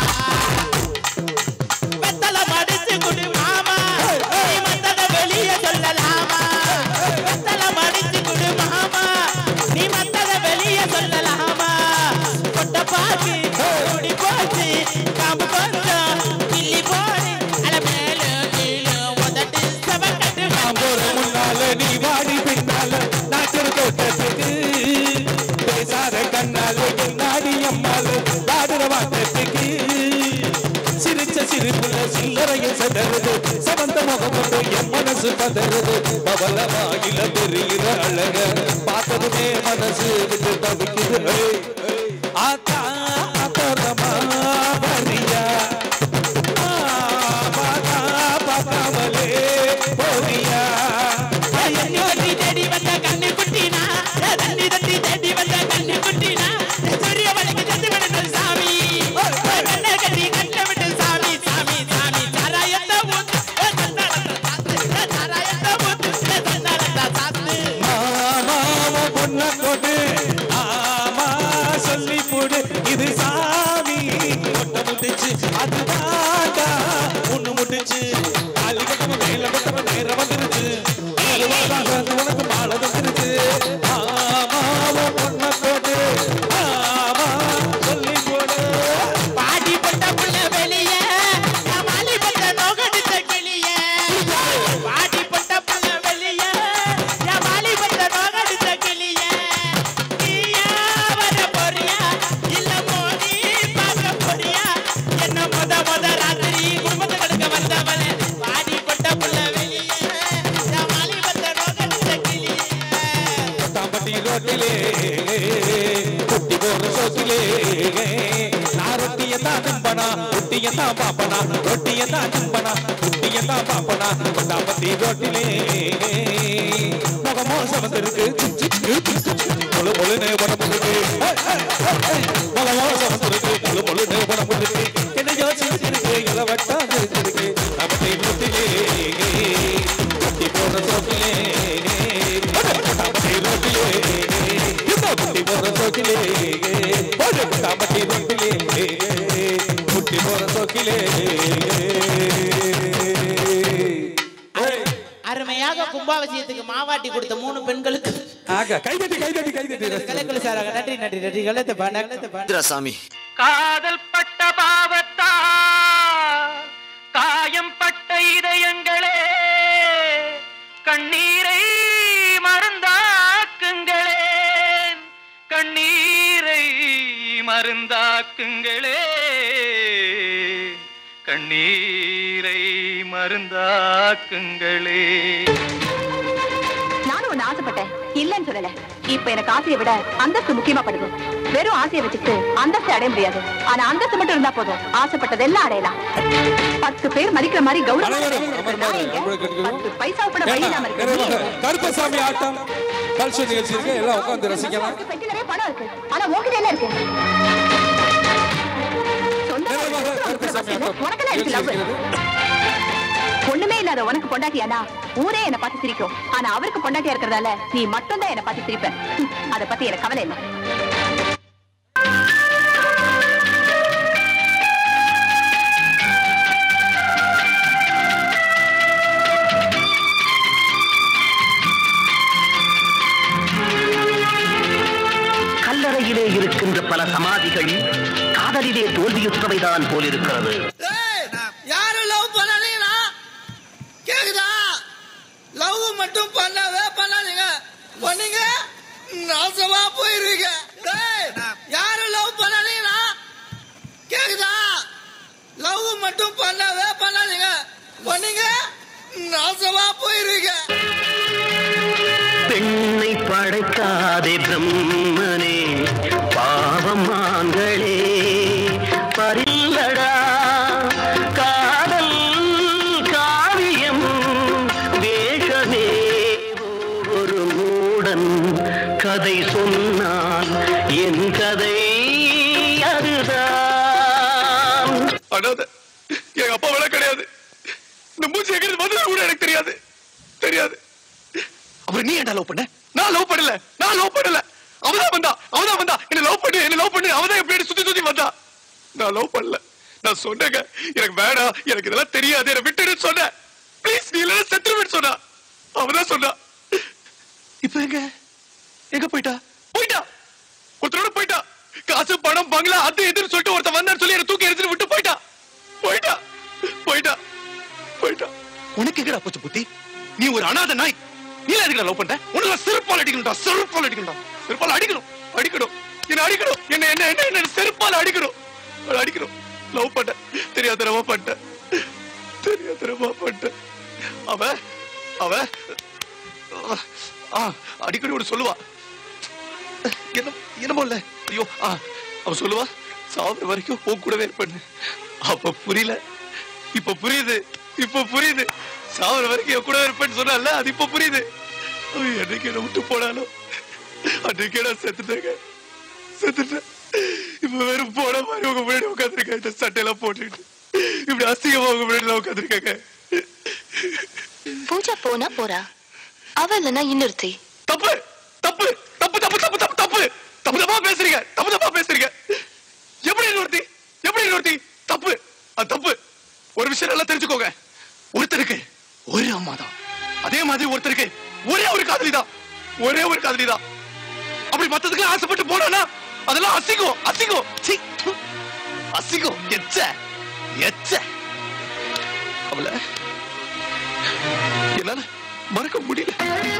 பெத்தல மடிச்சு குடு மாமா நீ மத்தத வெளிய சொல்லலாமா பெத்தல மடிச்சு குடு மாமா நீ மத்தத வெளிய சொல்லலாமா கொட்ட பாக்கு குடி போச்சு காம்பு கொஞ்சம் கிள்ளி போடு அட மேல கீழ உதட்டு சவக்கட்டு ஒரு முன்னால நீ வாடி பின்னால நாச்சர் தோட்டத்துக்கு பேசாத கண்ணால என்னாடி அம்மால வாடுற வாட்டத்துக்கு சிரிச்ச சிரிப்புல சில்லறையில் செதறது சமந்த முகம் கொண்டு என் மனசு பதறது பவளமாயில பெரியிற அழக பார்த்ததுமே மனசு விட்டு தவிக்குது ஏய், ஏய். ஆத்தா அத்தரமா வரியா பார்க்காமலே போறியா தண்ணி தட்டி தேடி வந்த கண்ணு குட்டினா தண்ணி தட்டி தேடி வந்த கண்ணு குட்டினா சூரிய வலைக்கு செத்து விடுங்கள் சாமி கண்ணை கட்டி கண்ணை விட்டு சாமி சாமி சாமி சாராயத்தை ஊத்து சாராயத்தை ஊத்து சாராயத்தை சாத்து மாமாவ பொண்ண கொடு ஆமா சொல்லி போடு இது சாமி கொட்ட முட்டுச்சு அது தாண்டா ஒண்ணு முட்டுச்சு காலி கட்டம மேல கட்டம நேர வந்துருச்சு அதுவாக உனக்கு மாலை வந்துருச்சு மாமாவ பொண்ண கொடு ஆமா சொல்லி போடு பாடி போட்ட புள்ள வெளிய மாலி போட்ட நோகடிச்ச கிளிய பாடி போட்ட புள்ள வெளிய மாலி போட்ட நோகடிச்ச கிளிய நீயா வர போறியா இல்ல மோதி பார்க்க போறியா என்ன முத முத ராத்திரி குடும்பத்தை கடுக்க வந்தவளே பாடி போட்ட புள்ள வெளிய மாலி போட்ட நோகடிச்ச கிளிய தாம்பட்டி ரோட்டிலே குட்டி போற சோட்டிலே நான் ரொட்டிய தான் நம்பனா ரொட்டிய தான் பாப்பனா ரொட்டிய தான் நம்பனா குட்டிய தான் பாப்பனா தாம்பட்டி ரோட்டிலே முகமோ சமந்திருக்கு முழு முழுனே உடம்புருக்கு முகமோ சமந்திருக்கு முழு முழுனே உடம்புருக்கு என்ன யோசிச்சிருக்கு இளவட்டா இருக்கு தாம்பட்டி ரோட்டிலே குட்டி போற சோட்டிலே தாம்பட்டி ரோட்டிலே இந்த குட்டி போற சோட்டிலே ஒரு தாம்பட்டி ரோட்டிலே குட்டி போற சோக்கிலே அருமையாக கும்பாபிஷேகத்துக்கு மாவாட்டி கொடுத்த மூணு பெண்களுக்கு ஆக கைதட்டி கைதட்டி கைதட்டி கலைக்குழு சார் நன்றி நன்றி நன்றி கலத்த பண்ண சாமி காதல் பட்ட பாவத்தால் காயம் பட்ட இதயங்களே கண்ணீரை மருந்தாக்குங்களே கண்ணீரை மருந்தாக்குங்களே கண்ணீரை மருந்தாக்குங்களே நானும் ஒண்ணு ஆசைப்பட்டேன் இல்லன்னு சொல்லல இப்ப எனக்கு ஆசையை விட அந்தஸ்து முக்கியமா படுது வெறும் ஆசையை வச்சுட்டு அந்தஸ்து அடைய முடியாது ஆனா அந்தஸ்து மட்டும் இருந்தா போதும் ஆசைப்பட்டதெல்லாம் அடையலாம் பத்து பேர் மதிக்கிற மாதிரி கௌரவம் அனைவரும் அமர்ந்தார்கள். அன்புடன் கேட்கிறோம். பத்து பைசா கூட வழி இல்லாம நிறைவாக இருக்கு கருப்பசாமி ஆட்டம் கல்ச்சர் நிகழ்ச்சி இருக்கு எல்லாம் உட்காந்து ரசிக்கலாம் பெட்டி நிறைய பணம் இருக்கு ஆனா உன்கிட்ட என்ன இருக்கு சொந்த நிறைவாக கருப்பசாமி அக்கா உனக்கெல்லாம் இருக்கு நிகழ்ச்சி love. இருக்கிறது ஒண்ணுமே இல்லாத உனக்கு பொண்டாட்டியானா ஊரே என்ன பார்த்து சிரிக்கும் ஆனா அவருக்கு பொண்டாட்டியா இருக்கிறதால நீ மட்டும் தான் என்ன பார்த்து சிரிப்ப ஹம், அத பத்தி எனக்கு கவலை இல்லை கல்லறையிலே இருக்கின்ற பல சமாதிகள் காதலிலே தோல்வியுற்றவைதான் போலிருக்கிறது யாரும் லவ் பண்ணலீங்களா கேக்குதா லவ் மட்டும் பண்ணவே பண்ணாதீங்க பண்ணீங்க நாசமா போயிருவீங்க டேய், யாரும் லவ் பண்ணலீங்களா கேக்குதா லவ் மட்டும் பண்ணவே பண்ணாதீங்க பண்ணீங்க நாசமா போயிருவீங்க பெண்ணை படைக்காதே பிரம்மனே பாவம் ஆண்களே பரில்லடா காதல் காவியம் வேஷமே ஒரு மூடன் கதை சொன்னால் என் கதை அதுதான் அனாத எங்க அப்பா வேலை கிடையாது இந்த மூச்சு எங்கிறது வந்தது கூட எனக்கு தெரியாது தெரியாது அப்புறம் நீ என்ன லவ் பண்ண நான் லவ் பண்ணல நான் லவ் பண்ணல அவதான் வந்தா அவதான் வந்தா என்ன லவ் பண்ணு என்ன லவ் பண்ணு அவதான் எப்படி சுத்தி சுத்தி வந்தா நான் லவ் பண்ணல நான் சொன்னேங்க எனக்கு வேணாம் எனக்கு இதெல்லாம் தெரியாது என்ன விட்டுடு சொன்னேன் ப்ளீஸ் நீ இல்லைன்னா செத்துருவேன்னு சொன்னா அவதான் சொன்னா இப்ப எங்க எங்க போயிட்டா போயிட்டா ஒருத்தரோட போயிட்டா காசு பணம் பங்களா அது இதுன்னு சொல்லிட்டு ஒருத்தன் வந்தான்னு சொல்லி என்ன தூக்கி எடுத்துட்டு விட்டு போயிட்டா போயிட்டா போயிட்டா போயிட்டா உனக்கு எங்கடா போச்சு புத்தி நீ ஒரு அனாதை நாய் நீ எதுக்கு லவ் பண்ற உனக்கு செருப்பால் அடிக்கணும்டா செருப்பால் அடிக்கணும்டா செருப்பால் அடிக்கணும் அடிக்கணும் என்ன அடிக்கணும் என்ன என்ன என்ன என்ன செருப்பால் அடிக்கணும் அவளை அடிக்கணும் லவ் பண்ண தெரியாதனமா பண்ணிட்டேன் தெரியாதனமா பண்ணிட்டேன் அவ அவ ஆ, அடிக்கடி ஒரு சொல்லுவா என்ன என்னமோ இல்ல ஐயோ ஆ, அவ சொல்லுவா சாவர வரைக்கும் உன் கூடவே இருப்பேன்னு அப்ப புரியல இப்ப புரியுது இப்ப புரியுது சாவர வரைக்கும் என் கூடவே இருப்பேன்னு சொன்னால அது இப்ப புரியுது அவ என்னைக்கு என்ன விட்டு போனாலும் அன்னைக்கு நான் செத்துட்டேங்க செத்துட்டேன் இப்ப வெறும் போன மாதிரி உங்க முன்னாடி உட்காந்துருக்கேன் இந்த சட்டையெல்லாம் போட்டுக்கிட்டு இப்படி அசிங்கமா உங்க முன்னாடி உட்காந்துருக்கேங்க பூஜா போனா போறா அவ இல்லைன்னா இன்னொருத்தி தப்பு தப்பு தப்பு தப்பு தப்பு தப்பு தப்பு தப்பு தப்பா பேசுறீங்க தப்பு தப்பா பேசுறீங்க எப்படி இன்னொருத்தி எப்படி இன்னொருத்தி தப்பு அது தப்பு ஒரு விஷயம் நல்லா தெரிஞ்சுக்கோங்க ஒருத்தருக்கு ஒரு அம்மா தான் அதே மாதிரி ஒருத்தருக்கு ஒரே ஒரு காதலி தான் ஒரே ஒரு காதலி தான் அப்படி மத்ததுக்கு ஆசைப்பட்டு போனா அதெல்லாம் அசிங்கம் அசிங்கம் சீ, து. அசிங்கம் எச்ச எச்ச அவளை என்னால மறக்க முடியல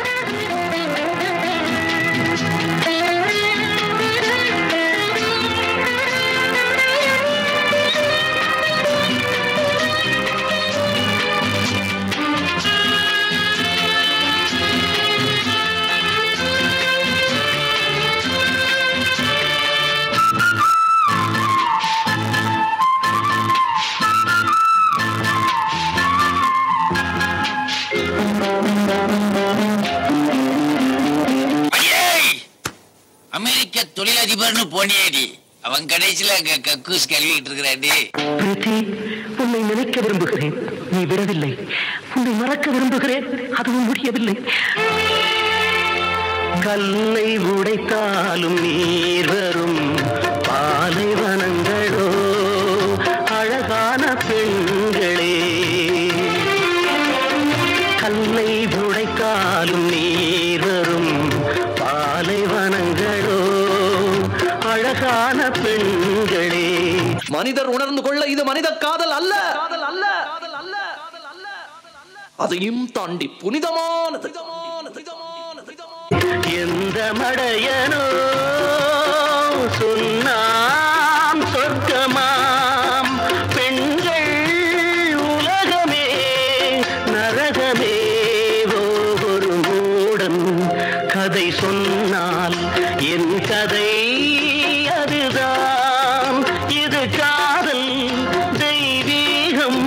அமெரிக்க தொழிலதிபர்னு போனியேடி அவன் கடைசியில அங்க கக்கூஸ் கழுவிட்டு இருக்கிறாடி பிரீத்தி உன்னை நினைக்க விரும்புகிறேன் நீ விடவில்லை உன்னை மறக்க விரும்புகிறேன் அதுவும் முடியவில்லை கல்லை உடைத்தாலும் நீர் வரும் பாலைவனங்களோ அழகான பெண்களே கல்லை உடைத்தாலும் நீர் வரும் பாலைவனங்களோ அழகான பெண்களே மனிதர் உணர்ந்து கொள்ள இது மனித காதல் அல்ல காதல் அல்ல அதையும் தாண்டி புனிதமானது எந்த மடையனோ சொன்னாம் சொர்க்கமாம் பெண்கள் உலகமே நரகமே ஓ, ஒரு மூடன் கதை சொன்னால் என் கதை அதுதான் இது காதல் தெய்வீகம்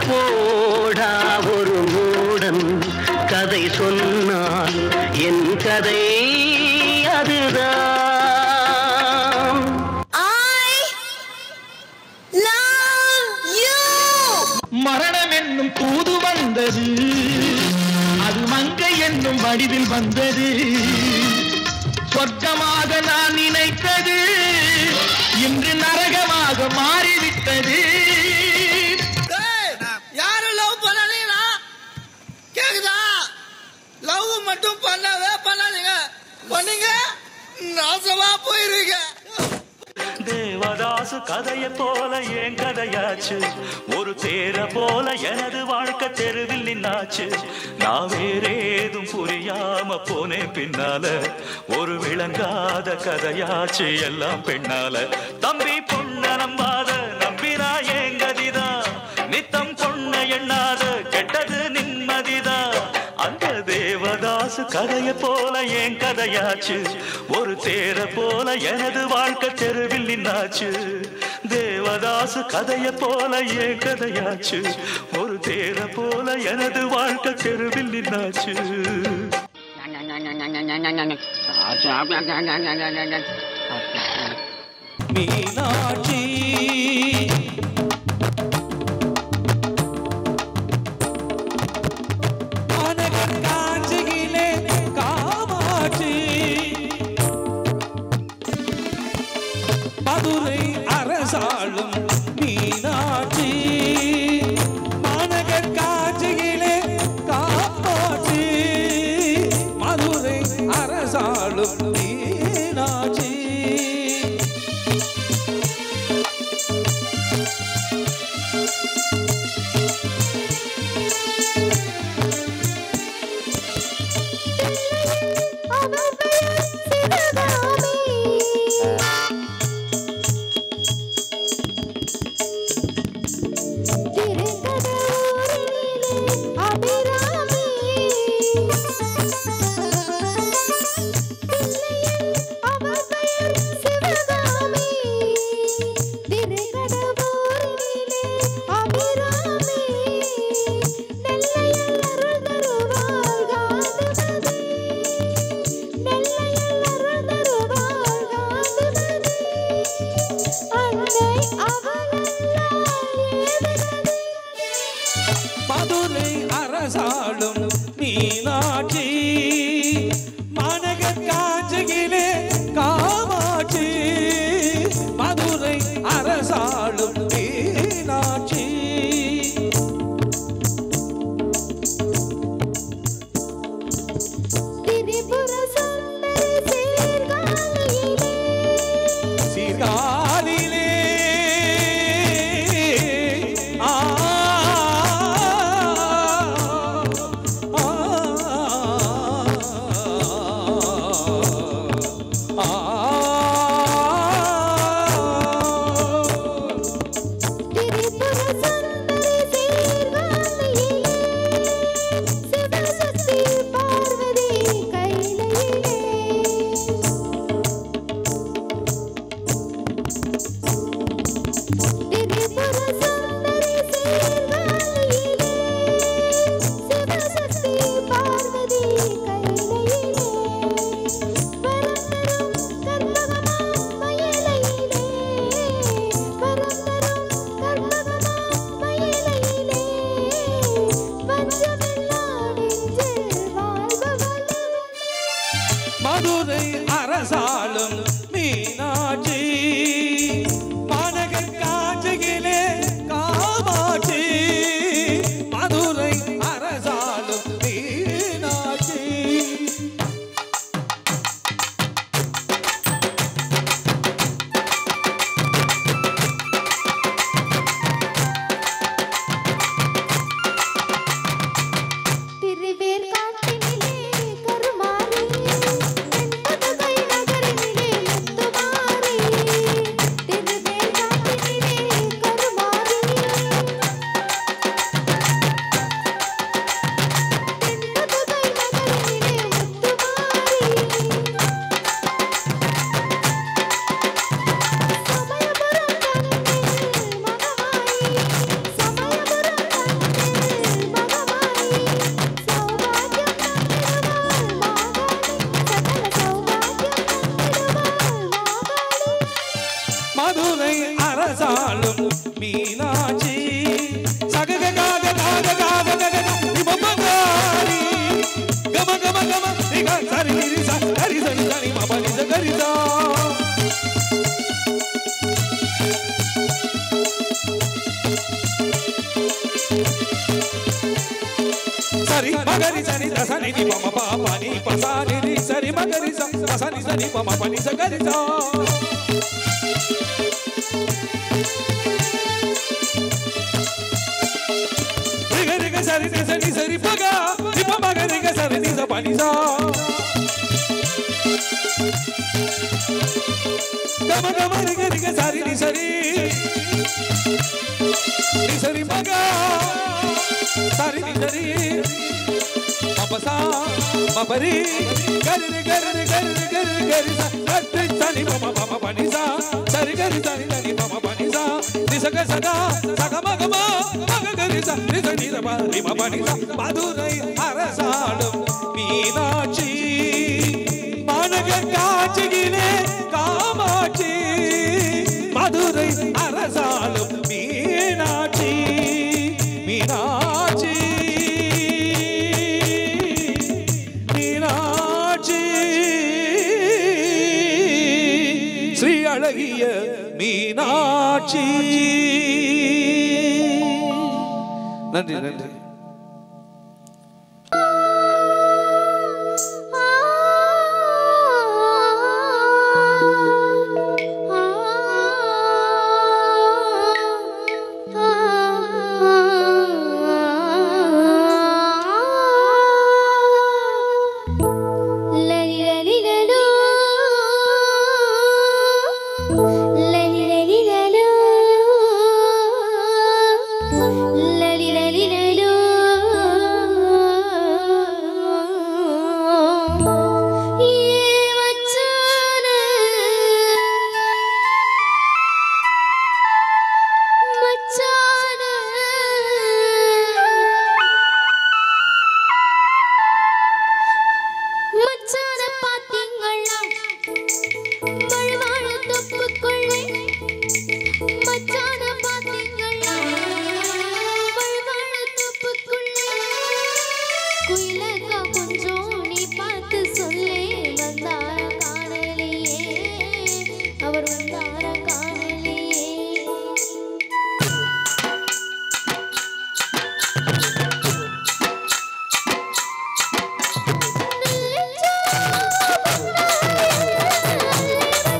அடப்போடா ஒரு மூடன் கதை சொன்னால் என் கதை வந்தது சொர்க்கமாக நான் நினைத்தது இன்று நரகமாக மாறிவிட்டது யாரும் லவ் பண்ணலீங்களா கேக்குதா லவ் மட்டும் பண்ணவே பண்ணாதீங்க பண்ணீங்க நாசமா போயிருவீங்க தேவதாசு கதைய போல என் கதையாச்சு ஒரு தேர போல எனது வாழ்க்கை தெருவில் நின்னாச்சு நான் வேறேதும் புரியாம போனேன் பின்னால ஒரு விளங்காத கதையாச்சு எல்லாம் பெண்ணால தம்பி பொண்ண நம்பாத நம்பினா ஏன் கதிதான் நித்தம் பொண்ண எண்ணாத கெட்டது நிம்மதிதான் அந்த தேவதாசு கதைய போல என் கதையாச்சு ஒரு தேர போல எனது வாழ்க்கை தெருவில் நின்னாச்சு தேவதாசு கதைய போல என் கதையாச்சு ஒரு தேர போல எனது வாழ்க்கை தெருவில் நின்னாச்சு மீனாட்சி அனகர் காஞ்சியிலே காமாட்சி மதுரை அரசாளும் மீனாட்சி மாநகர் காஞ்சியிலே காமாட்சி மதுரை அரசாளும் மீனாட்சி மதுரை அரசாளும் மீனாட்சி மாநகர் காஞ்சியிலே காமாட்சி மதுரை அரசாளும் மீனாட்சி சீர்காழியிலே ஆ மதுரை அரசாளும் மீனாட்சி மாநகர் காஞ்சியிலே காமாட்சி மதுரை அரசாளும் மீனாட்சி திருவேர் காட்டினிலே கருமாறி தென்பதுகை நகரினிலே முத்துமாரி திருவேர் காட்டினிலே கருமாறி தென்பதுகை நகரினிலே மதுரை அரசாளும் மீனாட்சி சகக காக காக காக கக நிபமகாரி கம கம கம நி க சரி நிரி ச கரி சரி சரி மப நிச கரி சா సరి మగరి సని దసని ని పమ ప పని పసాని ని సరి మగరి స దసని సని పమ పని స గరి సా రిగ రిగ సరి ని సని సరి పగ ని పమ గ రిగ సరి ని స పని సా గమ గమ రిగ రిగ సరి ని సరి ని సరి మగ సరి ని సరి మపసా మపరి గరి రి గరి రి గరి రి గరి రి గరి స గరి సని మమ మమ పని సా సరి గరి సని సని మమ పని సా నిసగ సదా సగ మగ మ మగ గరి స రి స ని ర ప రి మ పని స மதுரை அரசாளும் மீனாட்சி மாநக காட்சியிலே காமாட்சி மதுரை அரசாளும் மீனாட்சி மீனாட்சி மீனாட்சி ஸ்ரீ அழகிய மீனாட்சி நன்றி நன்றி மச்சான பாத்தீங்களா வழுவாழ தொப்புக்குள்ளே மச்சான பாத்தீங்களா வழுவாழ தொப்புக்குள்ளே குயிலக்கா கொஞ்சம் நீ பார்த்து சொல்லே வந்தார காணலையே அவர் வந்தார காணலையே ஆ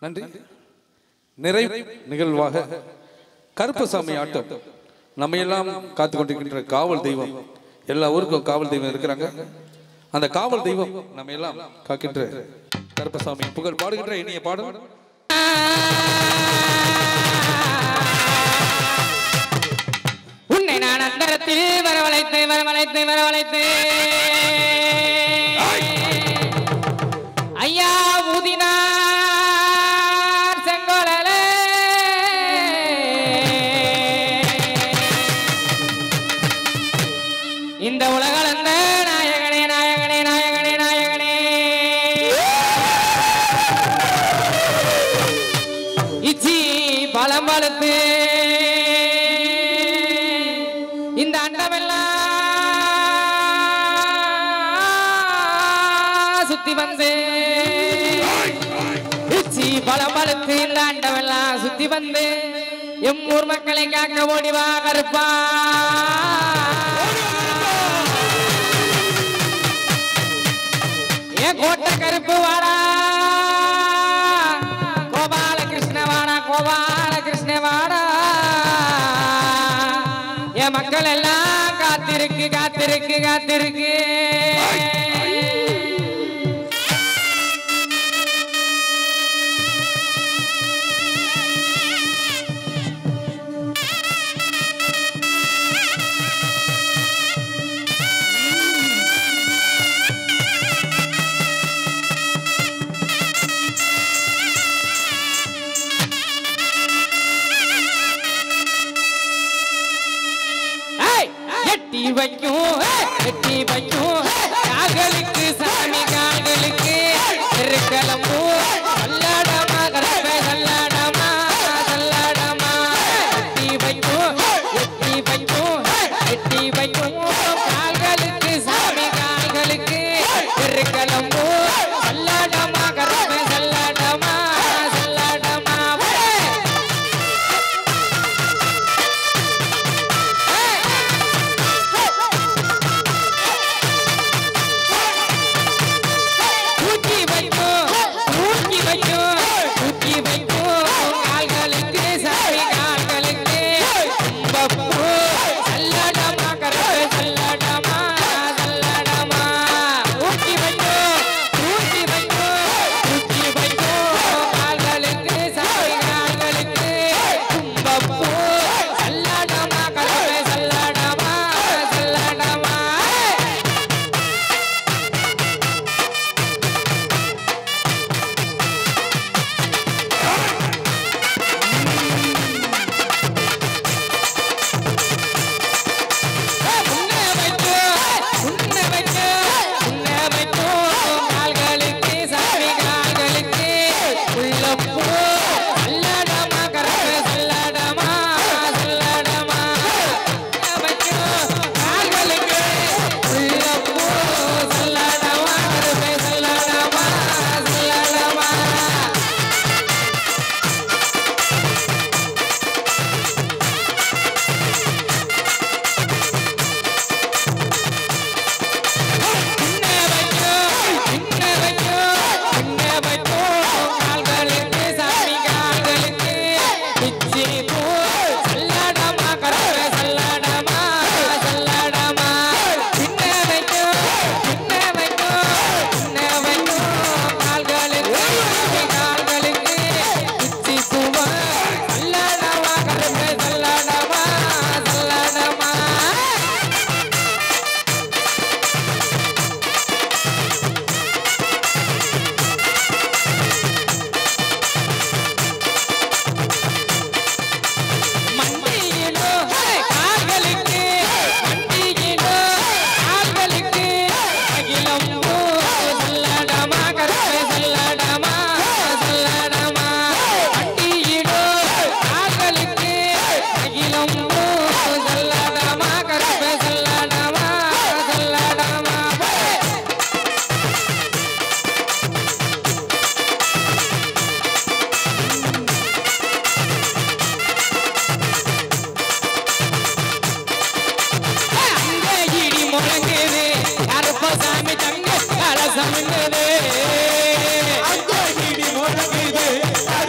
நன்றி நிறைவு நிகழ்வாக கருப்பசாமி ஆட்டம் நம்ம எல்லாம் காத்து கொண்டிருக்கின்ற காவல் தெய்வம் எல்லா ஊருக்கும் காவல் தெய்வம் இருக்கிறாங்க அந்த காவல் தெய்வம் நம்ம எல்லாம் காக்கின்ற கருப்பசாமி புகழ் பாடுகின்ற இனிய பாடல் உன்னை நான் அந்தரத்தில் வரவழைத்து வரவழைத்து வரவழைத்து ஐயா ஊதினார் செங்கோலலே இந்த உலகளந்த நாயகனே நாயகனே நாயகனே நாயகனே இச்சி பலம் பழுத்து இந்த அண்டமெல்லாம் சுத்தி வந்து உச்சி பலம் பழுத்து இந்த அண்டமெல்லாம் சுத்தி வந்து எம் ஊர் மக்களை காக்க ஓடிவா கருப்பா ஏ கோட்டை கருப்பு வாடா கோபால கிருஷ்ண வாடா கோபால கிருஷ்ண வாடா என் மக்கள் எல்லாம் காத்திருக்கு காத்திருக்கு காத்திருக்கு ஏய், எட்டி வைக்கும் ஏய், எட்டி வைக்கும் கால்களுக்கு சாமி கால்களுக்கு இருக்கலம்பூ சல்லாடமா கருப்பை சல்லாடமா சல்லாடமா எட்டி வைக்கும் எட்டி வைக்கும் எட்டி வைக்கும் கால்களுக்கு சாமி கால்களுக்கு இருக்கலம்பூ சல்லாடமா கருப்பை சல்லாடமா சல்லாடமா தூக்கி வைக்கும் தூக்கி வைக்கும் தூக்கி வைக்கும் கால்களுக்கு சாமி கால்களுக்கு கும்பப்பூ சல்லடமா கருப்பு சல்லடமா சல்லடமா தூக்கி வைக்கும் தூக்கி வைக்கும் தூக்கி வைக்கும் கால்களுக்கு சாமி கால்களுக்கு கும்பப்பூ சல்லடமா கருப்பு சல்லடமா சல்லடமா முழங்குது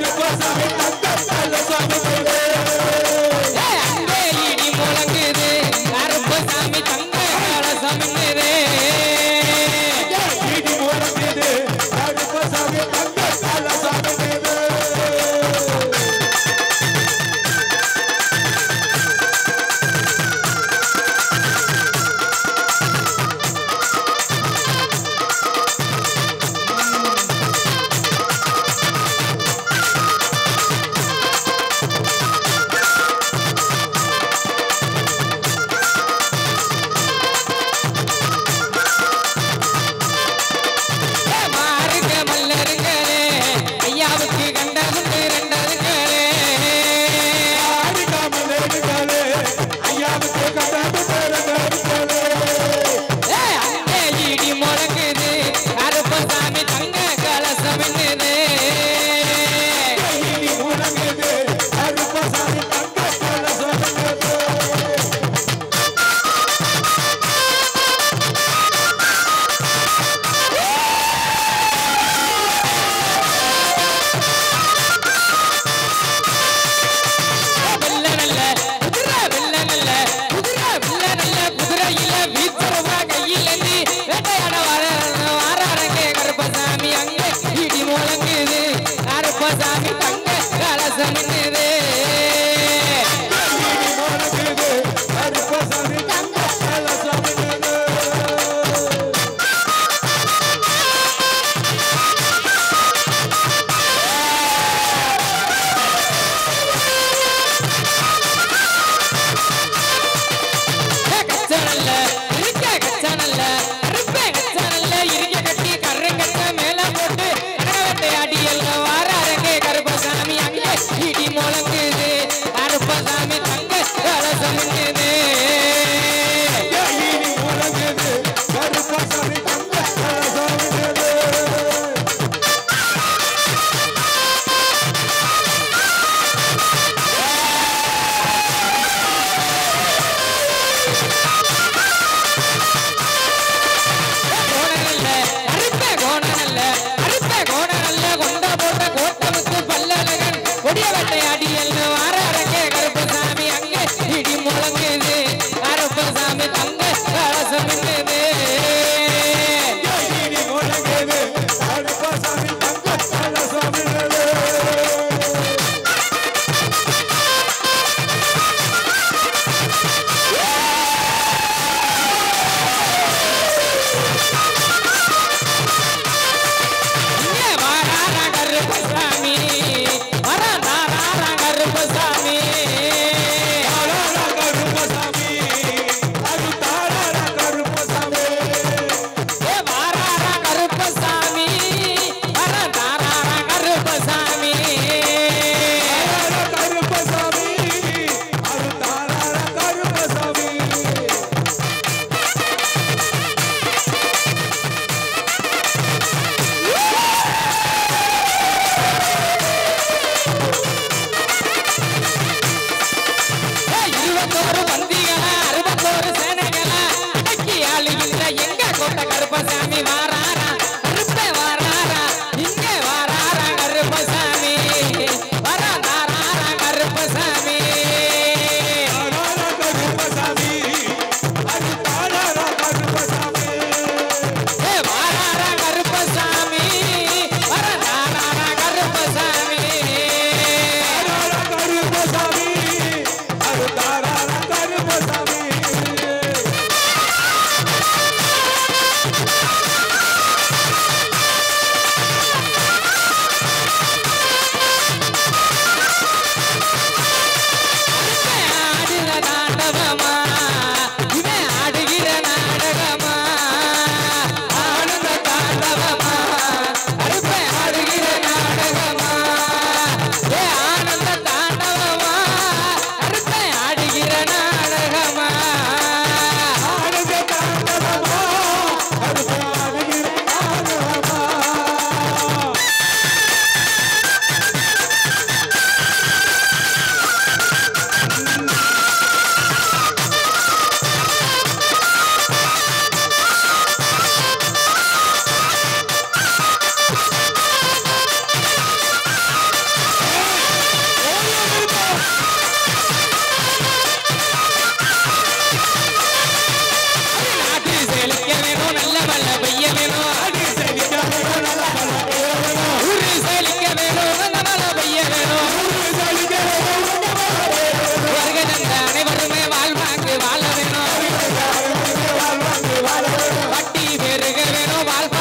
ஆடுற தாண்டவமா இவன் ஆடுகிற நாடகமா ஆனந்த தாண்டவமா அருப்ப ஆடுகிற நாடகமா ஏ ஆனந்த தாண்டவமா அருப்ப ஆடுகிற நாடகமா ஆனந்த தாண்டவமா அருப்ப ஆடுகிற நாடகமா நாட்டு செழிக்க வேணும் நல்ல மழை பெய்ய வேணும் ஊரு செழிக்க வேணும் நல்ல மழை பெய்ய வேணும் வருக தந்த அனைவருமே வாழ்வாங்கு வாழ வேணும் வட்டி பெருக வேணும் வாழ்க்கை